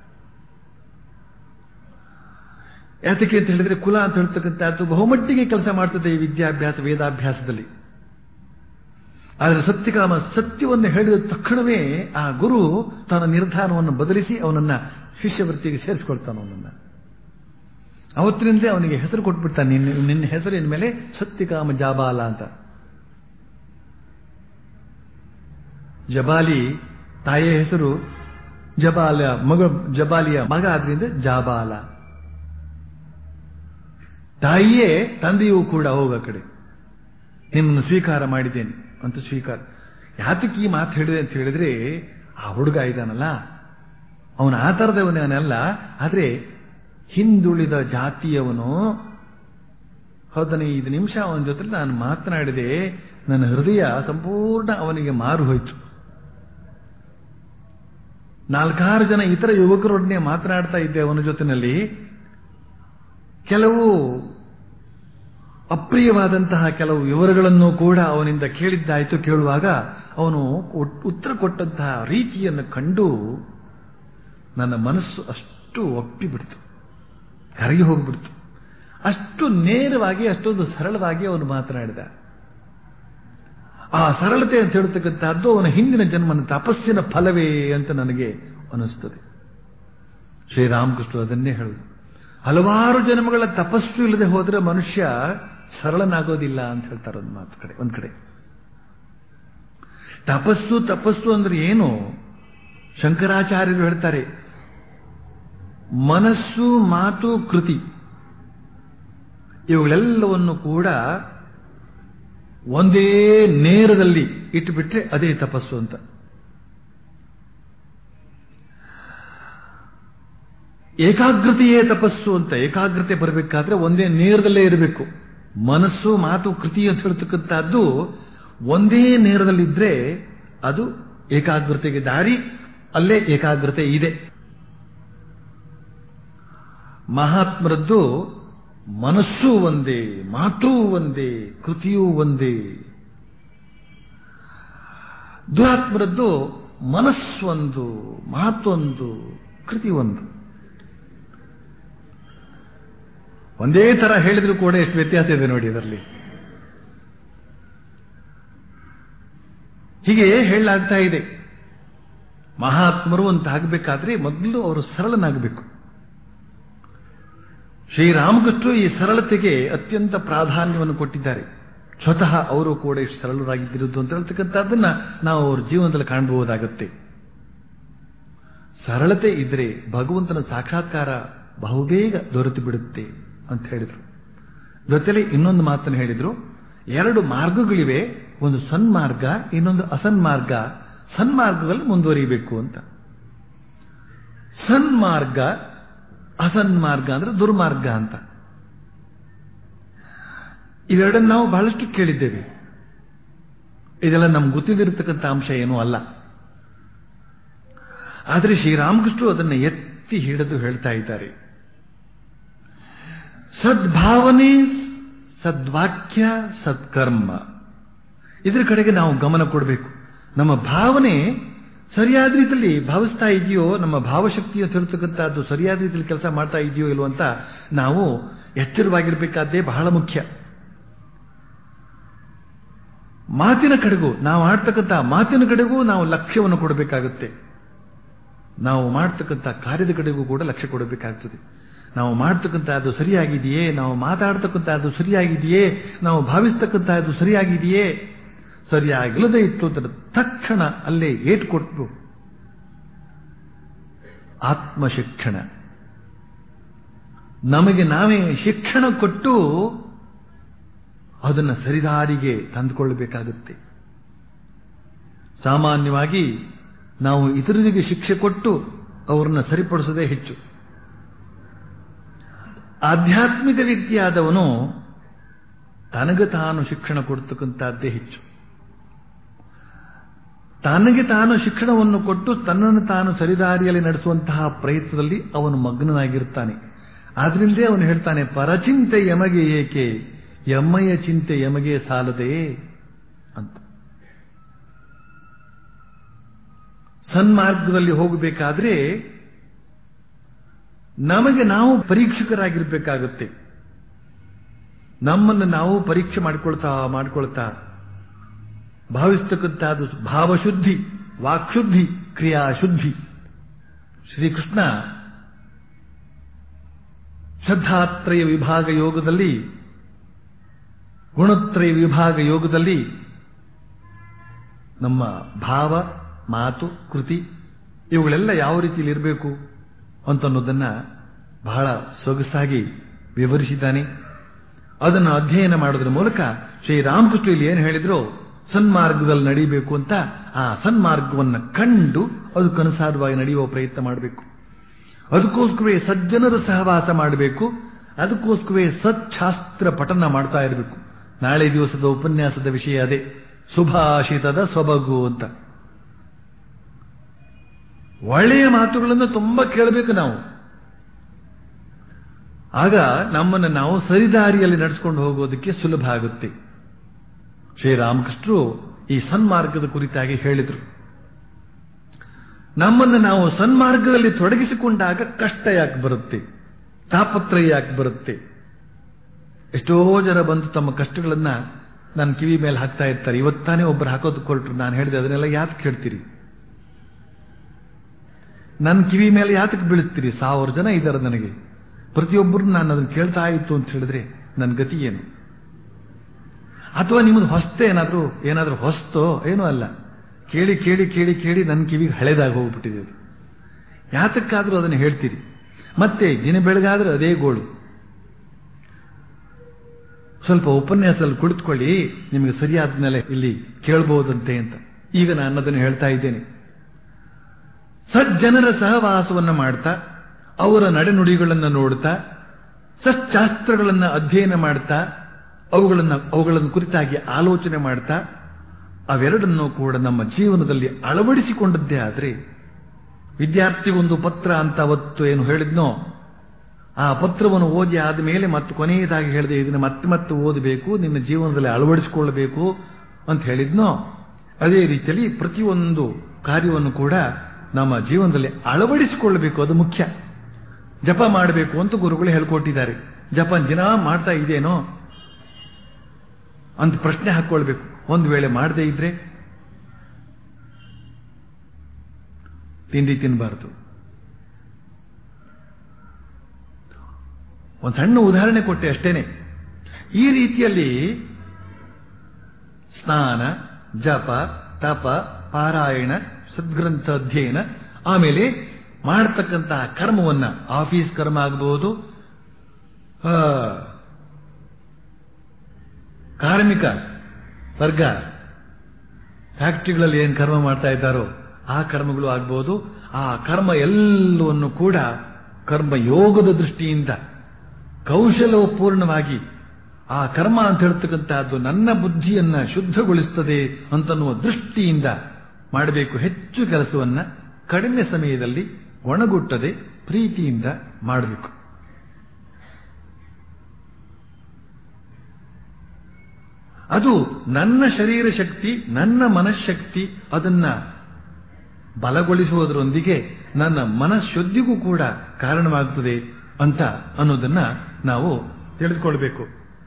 ಯಾತಕ್ಕೆ ಅಂತ ಹೇಳಿದ್ರೆ ಕುಲ ಅಂತ ಹೇಳ್ತಕ್ಕಂಥದ್ದು ಬಹುಮಟ್ಟಿಗೆ ಕೆಲಸ ಮಾಡ್ತದೆ ಈ ವಿದ್ಯಾಭ್ಯಾಸ ವೇದಾಭ್ಯಾಸದಲ್ಲಿ ಆದರೆ ಸತ್ಯಕಾಮ ಸತ್ಯವನ್ನು ಹೇಳಿದ ತಕ್ಷಣವೇ ಆ ಗುರು ತನ್ನ ನಿರ್ಧಾರವನ್ನು ಬದಲಿಸಿ ಅವನನ್ನ ಶಿಷ್ಯವೃತ್ತಿಗೆ ಸೇರಿಸ್ಕೊಳ್ತಾನ ಅವನನ್ನ ಅವತ್ತಿನಿಂದಲೇ ಅವನಿಗೆ ಹೆಸರು ಕೊಟ್ಬಿಡ್ತಾನೆ ನಿನ್ನ ನಿನ್ನ ಹೆಸರಿನ ಮೇಲೆ ಸತ್ಯಕಾಮ ಜಾಬಾಲ ಅಂತ ಜಬಾಲಿ ತಾಯಿಯ ಹೆಸರು ಜಬಾಲ ಮಗ ಜಬಾಲಿಯ ಮಗ ಆದ್ರಿಂದ ಜಾಬಾಲ ತಾಯಿಯೇ ತಂದೆಯೂ ಕೂಡ ಹೋಗ ಕಡೆ ನಿಮ್ಮನ್ನು ಸ್ವೀಕಾರ ಮಾಡಿದ್ದೇನೆ ಅಂತ ಸ್ವೀಕಾರ ಯಾತಕ್ಕೆ ಈ ಮಾತು ಹೇಳಿದೆ ಅಂತ ಹೇಳಿದ್ರೆ ಆ ಹುಡುಗ ಇದ್ದಾನಲ್ಲ ಅವನು ಆ ಥರದವನಲ್ಲ ಆದ್ರೆ ಹಿಂದುಳಿದ ಜಾತಿಯವನು ಹದಿನೈದು ನಿಮಿಷ ಅವನ ಜೊತೆ ನಾನು ಮಾತನಾಡಿದೆ ನನ್ನ ಹೃದಯ ಸಂಪೂರ್ಣ ಅವನಿಗೆ ಮಾರು ಹೋಯಿತು ನಾಲ್ಕಾರು ಜನ ಇತರ ಯುವಕರೊಡನೆ ಮಾತನಾಡ್ತಾ ಇದ್ದೆ ಅವನ ಜೊತೆನಲ್ಲಿ ಕೆಲವು ಅಪ್ರಿಯವಾದಂತಹ ಕೆಲವು ವಿವರಗಳನ್ನು ಕೂಡ ಅವನಿಂದ ಕೇಳಿದ್ದಾಯಿತು ಕೇಳುವಾಗ ಅವನು ಉತ್ತರ ಕೊಟ್ಟಂತಹ ರೀತಿಯನ್ನು ಕಂಡು ನನ್ನ ಮನಸ್ಸು ಅಷ್ಟು ಒಪ್ಪಿಬಿಡ್ತು ಕರಗಿ ಹೋಗ್ಬಿಡ್ತು ಅಷ್ಟು ನೇರವಾಗಿ ಅಷ್ಟೊಂದು ಸರಳವಾಗಿ ಅವನು ಮಾತನಾಡಿದ ಆ ಸರಳತೆ ಅಂತ ಹೇಳ್ತಕ್ಕಂಥದ್ದು ಅವನ ಹಿಂದಿನ ಜನ್ಮನ ತಪಸ್ಸಿನ ಫಲವೇ ಅಂತ ನನಗೆ ಅನಿಸ್ತದೆ ಶ್ರೀರಾಮಕೃಷ್ಣ ಅದನ್ನೇ ಹೇಳುದು ಹಲವಾರು ಜನ್ಮಗಳ ತಪಸ್ಸು ಇಲ್ಲದೆ ಹೋದ್ರೆ ಮನುಷ್ಯ ಸರಳನಾಗೋದಿಲ್ಲ ಅಂತ ಹೇಳ್ತಾರೆ ಒಂದು ಮಾತು ಕಡೆ ಒಂದ್ ಕಡೆ ತಪಸ್ಸು ತಪಸ್ಸು ಅಂದ್ರೆ ಏನು ಶಂಕರಾಚಾರ್ಯರು ಹೇಳ್ತಾರೆ ಮನಸ್ಸು ಮಾತು ಕೃತಿ ಇವುಗಳೆಲ್ಲವನ್ನು ಕೂಡ ಒಂದೇ ನೇರದಲ್ಲಿ ಇಟ್ಟುಬಿಟ್ರೆ ಅದೇ ತಪಸ್ಸು ಅಂತ ಏಕಾಗ್ರತೆಯೇ ತಪಸ್ಸು ಅಂತ ಏಕಾಗ್ರತೆ ಬರಬೇಕಾದ್ರೆ ಒಂದೇ ನೇರದಲ್ಲೇ ಇರಬೇಕು ಮನಸ್ಸು ಮಾತು ಕೃತಿ ಅಂತ ಹೇಳ್ತಕ್ಕಂಥದ್ದು ಒಂದೇ ನೇರದಲ್ಲಿದ್ರೆ ಅದು ಏಕಾಗ್ರತೆಗೆ ದಾರಿ ಅಲ್ಲೇ ಏಕಾಗ್ರತೆ ಇದೆ ಮಹಾತ್ಮರದ್ದು ಮನಸ್ಸು ಒಂದೇ ಮಾತೂ ಒಂದೇ ಕೃತಿಯೂ ಒಂದೇ ದುರಾತ್ಮರದ್ದು ಮನಸ್ಸೊಂದು ಮಾತೊಂದು ಕೃತಿ ಒಂದು ಒಂದೇ ತರ ಹೇಳಿದ್ರು ಕೂಡ ಎಷ್ಟು ವ್ಯತ್ಯಾಸ ಇದೆ ನೋಡಿ ಅದರಲ್ಲಿ ಹೀಗೆ ಹೇಳಲಾಗ್ತಾ ಇದೆ ಮಹಾತ್ಮರು ಅಂತ ಆಗಬೇಕಾದ್ರೆ ಮೊದಲು ಅವರು ಸರಳನಾಗಬೇಕು ಶ್ರೀರಾಮಕೃಷ್ಣ ಈ ಸರಳತೆಗೆ ಅತ್ಯಂತ ಪ್ರಾಧಾನ್ಯವನ್ನು ಕೊಟ್ಟಿದ್ದಾರೆ ಸ್ವತಃ ಅವರು ಕೂಡ ಇಷ್ಟು ಸರಳರಾಗಿದ್ದಿರುವುದು ಅಂತ ಹೇಳ್ತಕ್ಕಂಥದ್ದನ್ನ ನಾವು ಅವ್ರ ಜೀವನದಲ್ಲಿ ಕಾಣಬಹುದಾಗತ್ತೆ ಸರಳತೆ ಇದ್ರೆ ಭಗವಂತನ ಸಾಕ್ಷಾತ್ಕಾರ ಬಹುಬೇಗ ದೊರೆತು ಬಿಡುತ್ತೆ ಅಂತ ಹೇಳಿದ್ರು ಜೊತೆಲಿ ಇನ್ನೊಂದು ಮಾತನ್ನು ಹೇಳಿದ್ರು ಎರಡು ಮಾರ್ಗಗಳಿವೆ ಒಂದು ಸನ್ಮಾರ್ಗ ಇನ್ನೊಂದು ಅಸನ್ಮಾರ್ಗ ಸನ್ಮಾರ್ಗದಲ್ಲಿ ಮುಂದುವರಿಬೇಕು ಅಂತ ಸನ್ಮಾರ್ಗ ಅಸನ್ಮಾರ್ಗ ಅಂದ್ರೆ ದುರ್ಮಾರ್ಗ ಅಂತ ಇವೆರಡನ್ನು ನಾವು ಬಹಳಷ್ಟು ಕೇಳಿದ್ದೇವೆ ಇದೆಲ್ಲ ನಮ್ಗೆ ಗೊತ್ತಿದಿರತಕ್ಕಂಥ ಅಂಶ ಏನೂ ಅಲ್ಲ ಆದರೆ ಶ್ರೀರಾಮಕೃಷ್ಣ ಅದನ್ನು ಎತ್ತಿ ಹಿಡಿದು ಹೇಳ್ತಾ ಇದ್ದಾರೆ ಸದ್ಭಾವನೆ ಸದ್ವಾಕ್ಯ ಸತ್ಕರ್ಮ ಇದರ ಕಡೆಗೆ ನಾವು ಗಮನ ಕೊಡಬೇಕು ನಮ್ಮ ಭಾವನೆ ಸರಿಯಾದ ರೀತಿಯಲ್ಲಿ ಭಾವಿಸ್ತಾ ಇದೆಯೋ ನಮ್ಮ ಭಾವಶಕ್ತಿ ಅಂತ ಹೇಳ್ತಕ್ಕಂಥದ್ದು ಸರಿಯಾದ ರೀತಿಯಲ್ಲಿ ಕೆಲಸ ಮಾಡ್ತಾ ಇದೆಯೋ ಇಲ್ವೋ ಅಂತ ನಾವು ಎಚ್ಚರವಾಗಿರ್ಬೇಕಾದ್ದೇ ಬಹಳ ಮುಖ್ಯ ಮಾತಿನ ಕಡೆಗೂ ನಾವು ಆಡ್ತಕ್ಕಂಥ ಮಾತಿನ ಕಡೆಗೂ ನಾವು ಲಕ್ಷ್ಯವನ್ನು ಕೊಡಬೇಕಾಗುತ್ತೆ ನಾವು ಮಾಡ್ತಕ್ಕಂಥ ಕಾರ್ಯದ ಕಡೆಗೂ ಕೂಡ ಲಕ್ಷ್ಯ ಕೊಡಬೇಕಾಗ್ತದೆ ನಾವು ಮಾಡ್ತಕ್ಕಂಥದ್ದು ಸರಿಯಾಗಿದೆಯೇ ನಾವು ಮಾತಾಡ್ತಕ್ಕಂಥದ್ದು ಸರಿಯಾಗಿದೆಯೇ ನಾವು ಭಾವಿಸ್ತಕ್ಕಂಥದ್ದು ಸರಿಯಾಗಿದೆಯೇ ಸರಿಯಾಗಿಲ್ಲದೆ ಇತ್ತು ಅಂತ ತಕ್ಷಣ ಅಲ್ಲೇ ಏಟ್ ಕೊಟ್ಟು ಆತ್ಮಶಿಕ್ಷಣ ನಮಗೆ ನಾವೇ ಶಿಕ್ಷಣ ಕೊಟ್ಟು ಅದನ್ನು ಸರಿದಾರಿಗೆ ತಂದುಕೊಳ್ಳಬೇಕಾಗುತ್ತೆ ಸಾಮಾನ್ಯವಾಗಿ ನಾವು ಇತರರಿಗೆ ಶಿಕ್ಷೆ ಕೊಟ್ಟು ಅವರನ್ನು ಸರಿಪಡಿಸೋದೇ ಹೆಚ್ಚು ಆಧ್ಯಾತ್ಮಿಕ ವ್ಯಕ್ತಿಯಾದವನು ತನಗೆ ತಾನು ಶಿಕ್ಷಣ ಕೊಡ್ತಕ್ಕಂಥದ್ದೇ ಹೆಚ್ಚು ತನಗೆ ತಾನು ಶಿಕ್ಷಣವನ್ನು ಕೊಟ್ಟು ತನ್ನನ್ನು ತಾನು ಸರಿದಾರಿಯಲ್ಲಿ ನಡೆಸುವಂತಹ ಪ್ರಯತ್ನದಲ್ಲಿ ಅವನು ಮಗ್ನನಾಗಿರ್ತಾನೆ ಆದ್ರಿಂದೇ ಅವನು ಹೇಳ್ತಾನೆ ಪರಚಿಂತೆ ಯಮಗೆ ಏಕೆ ಎಮ್ಮಯ್ಯ ಚಿಂತೆ ಯಮಗೆ ಸಾಲದೆ ಅಂತ ಸನ್ಮಾರ್ಗದಲ್ಲಿ ಹೋಗಬೇಕಾದ್ರೆ ನಮಗೆ ನಾವು ಪರೀಕ್ಷಕರಾಗಿರ್ಬೇಕಾಗುತ್ತೆ ನಮ್ಮನ್ನು ನಾವು ಪರೀಕ್ಷೆ ಮಾಡ್ಕೊಳ್ತಾ ಮಾಡ್ಕೊಳ್ತಾ ಭಾವಿಸ್ತಕ್ಕಂಥದ್ದು ಭಾವಶುದ್ಧಿ ವಾಕ್ಶುದ್ಧಿ ಕ್ರಿಯಾಶುದ್ಧಿ ಶ್ರೀಕೃಷ್ಣ ಶ್ರದ್ಧಾತ್ರಯ ವಿಭಾಗ ಯೋಗದಲ್ಲಿ ಗುಣತ್ರಯ ವಿಭಾಗ ಯೋಗದಲ್ಲಿ ನಮ್ಮ ಭಾವ ಮಾತು ಕೃತಿ ಇವುಗಳೆಲ್ಲ ಯಾವ ರೀತಿಯಲ್ಲಿ ಇರಬೇಕು ಅಂತನ್ನೋದನ್ನ ಬಹಳ ಸೊಗಸಾಗಿ ವಿವರಿಸಿದ್ದಾನೆ ಅದನ್ನು ಅಧ್ಯಯನ ಮಾಡೋದ್ರ ಮೂಲಕ ಶ್ರೀರಾಮಕೃಷ್ಣ ಇಲ್ಲಿ ಏನು ಹೇಳಿದ್ರು ಸನ್ಮಾರ್ಗದಲ್ಲಿ ನಡೀಬೇಕು ಅಂತ ಆ ಸನ್ಮಾರ್ಗವನ್ನು ಕಂಡು ಅದಕ್ಕನುಸಾರವಾಗಿ ನಡೆಯುವ ಪ್ರಯತ್ನ ಮಾಡಬೇಕು ಅದಕ್ಕೋಸ್ಕರವೇ ಸಜ್ಜನರ ಸಹವಾಸ ಮಾಡಬೇಕು ಅದಕ್ಕೋಸ್ಕರವೇ ಸಚ್ಛಾಸ್ತ್ರ ಪಠನ ಮಾಡ್ತಾ ಇರಬೇಕು ನಾಳೆ ದಿವಸದ ಉಪನ್ಯಾಸದ ವಿಷಯ ಅದೇ ಸುಭಾಷಿತದ ಸೊಬಗು ಅಂತ ಒಳ್ಳೆಯ ಮಾತುಗಳನ್ನು ತುಂಬಾ ಕೇಳಬೇಕು ನಾವು ಆಗ ನಮ್ಮನ್ನು ನಾವು ಸರಿದಾರಿಯಲ್ಲಿ ನಡೆಸ್ಕೊಂಡು ಹೋಗೋದಕ್ಕೆ ಸುಲಭ ಆಗುತ್ತೆ ಶ್ರೀರಾಮಕೃಷ್ಣರು ಈ ಸನ್ಮಾರ್ಗದ ಕುರಿತಾಗಿ ಹೇಳಿದರು ನಮ್ಮನ್ನು ನಾವು ಸನ್ಮಾರ್ಗದಲ್ಲಿ ತೊಡಗಿಸಿಕೊಂಡಾಗ ಕಷ್ಟ ಯಾಕೆ ಬರುತ್ತೆ ತಾಪತ್ರಯ ಯಾಕೆ ಬರುತ್ತೆ ಎಷ್ಟೋ ಜನ ಬಂದು ತಮ್ಮ ಕಷ್ಟಗಳನ್ನ ನನ್ನ ಕಿವಿ ಮೇಲೆ ಹಾಕ್ತಾ ಇರ್ತಾರೆ ಇವತ್ತಾನೇ ಒಬ್ಬರು ಹಾಕೋದು ಕೊರಟ್ರು ನಾನು ಹೇಳಿದೆ ಅದನ್ನೆಲ್ಲ ಯಾತಕ್ಕೆ ಕೇಳ್ತೀರಿ ನನ್ನ ಕಿವಿ ಮೇಲೆ ಯಾತಕ್ಕೆ ಬೀಳುತ್ತೀರಿ ಸಾವಿರ ಜನ ಇದ್ದಾರೆ ನನಗೆ ಪ್ರತಿಯೊಬ್ಬರು ನಾನು ಅದನ್ನು ಕೇಳ್ತಾ ಇತ್ತು ಅಂತ ಹೇಳಿದ್ರೆ ನನ್ನ ಗತಿ ಏನು ಅಥವಾ ನಿಮ್ಮದು ಹೊಸ್ತೇ ಏನಾದರೂ ಏನಾದರೂ ಹೊಸ್ತೋ ಏನೂ ಅಲ್ಲ ಕೇಳಿ ಕೇಳಿ ಕೇಳಿ ಕೇಳಿ ನನ್ನ ಕಿವಿಗೆ ಹಳೆದಾಗಿ ಹೋಗ್ಬಿಟ್ಟಿದೆ ಅದು ಯಾತಕ್ಕಾದರೂ ಅದನ್ನು ಹೇಳ್ತೀರಿ ಮತ್ತೆ ದಿನ ಬೆಳಗಾದ್ರೆ ಅದೇ ಗೋಳು ಸ್ವಲ್ಪ ಉಪನ್ಯಾಸದಲ್ಲಿ ಕುಳಿತುಕೊಳ್ಳಿ ನಿಮಗೆ ಸರಿಯಾದ ಮೇಲೆ ಇಲ್ಲಿ ಕೇಳಬಹುದಂತೆ ಅಂತ ಈಗ ನಾನು ಅದನ್ನು ಹೇಳ್ತಾ ಇದ್ದೇನೆ ಸಜ್ಜನರ ಸಹವಾಸವನ್ನು ಮಾಡ್ತಾ ಅವರ ನಡೆನುಡಿಗಳನ್ನು ನೋಡ್ತಾ ಸಶ್ಶಾಸ್ತ್ರಗಳನ್ನು ಅಧ್ಯಯನ ಮಾಡ್ತಾ ಅವುಗಳನ್ನು ಅವುಗಳನ್ನು ಕುರಿತಾಗಿ ಆಲೋಚನೆ ಮಾಡ್ತಾ ಅವೆರಡನ್ನೂ ಕೂಡ ನಮ್ಮ ಜೀವನದಲ್ಲಿ ಅಳವಡಿಸಿಕೊಂಡದ್ದೇ ಆದರೆ ವಿದ್ಯಾರ್ಥಿಗೊಂದು ಪತ್ರ ಅಂತ ಅವತ್ತು ಏನು ಹೇಳಿದ್ನೋ ಆ ಪತ್ರವನ್ನು ಓದಿ ಆದಮೇಲೆ ಮತ್ತೆ ಕೊನೆಯದಾಗಿ ಹೇಳಿದೆ ಇದನ್ನು ಮತ್ತೆ ಮತ್ತೆ ಓದಬೇಕು ನಿನ್ನ ಜೀವನದಲ್ಲಿ ಅಳವಡಿಸಿಕೊಳ್ಳಬೇಕು ಅಂತ ಹೇಳಿದ್ನೋ ಅದೇ ರೀತಿಯಲ್ಲಿ ಪ್ರತಿಯೊಂದು ಕಾರ್ಯವನ್ನು ಕೂಡ ನಮ್ಮ ಜೀವನದಲ್ಲಿ ಅಳವಡಿಸಿಕೊಳ್ಳಬೇಕು ಅದು ಮುಖ್ಯ ಜಪ ಮಾಡಬೇಕು ಅಂತ ಗುರುಗಳು ಹೇಳ್ಕೊಟ್ಟಿದ್ದಾರೆ ಜಪ ದಿನ ಮಾಡ್ತಾ ಇದೇನೋ ಅಂತ ಪ್ರಶ್ನೆ ಹಾಕೊಳ್ಬೇಕು ಒಂದು ವೇಳೆ ಮಾಡದೇ ಇದ್ರೆ ತಿಂಡಿ ತಿನ್ನಬಾರದು ಒಂದು ಸಣ್ಣ ಉದಾಹರಣೆ ಕೊಟ್ಟೆ ಅಷ್ಟೇನೆ ಈ ರೀತಿಯಲ್ಲಿ ಸ್ನಾನ ಜಪ ತಪ ಪಾರಾಯಣ ಸದ್ಗ್ರಂಥ ಅಧ್ಯಯನ ಆಮೇಲೆ ಮಾಡತಕ್ಕಂತಹ ಕರ್ಮವನ್ನ ಆಫೀಸ್ ಕರ್ಮ ಆಗಬಹುದು ಕಾರ್ಮಿಕ ವರ್ಗ ಫ್ಯಾಕ್ಟ್ರಿಗಳಲ್ಲಿ ಏನು ಕರ್ಮ ಮಾಡ್ತಾ ಇದ್ದಾರೋ ಆ ಕರ್ಮಗಳು ಆಗ್ಬೋದು ಆ ಕರ್ಮ ಎಲ್ಲವನ್ನು ಕೂಡ ಕರ್ಮ ಯೋಗದ ದೃಷ್ಟಿಯಿಂದ ಕೌಶಲಪೂರ್ಣವಾಗಿ ಆ ಕರ್ಮ ಅಂತ ಹೇಳ್ತಕ್ಕಂತಹದ್ದು ನನ್ನ ಬುದ್ಧಿಯನ್ನ ಶುದ್ಧಗೊಳಿಸ್ತದೆ ಅಂತನ್ನುವ ದೃಷ್ಟಿಯಿಂದ ಮಾಡಬೇಕು ಹೆಚ್ಚು ಕೆಲಸವನ್ನ ಕಡಿಮೆ ಸಮಯದಲ್ಲಿ ಒಣಗುಟ್ಟದೆ ಪ್ರೀತಿಯಿಂದ ಮಾಡಬೇಕು ಅದು ನನ್ನ ಶರೀರ ಶಕ್ತಿ ನನ್ನ ಮನಃಶಕ್ತಿ ಅದನ್ನ ಬಲಗೊಳಿಸುವುದರೊಂದಿಗೆ ನನ್ನ ಮನಃಶುದ್ಧಿಗೂ ಕೂಡ ಕಾರಣವಾಗುತ್ತದೆ ಅಂತ ಅನ್ನೋದನ್ನ ನಾವು ತಿಳಿದುಕೊಳ್ಬೇಕು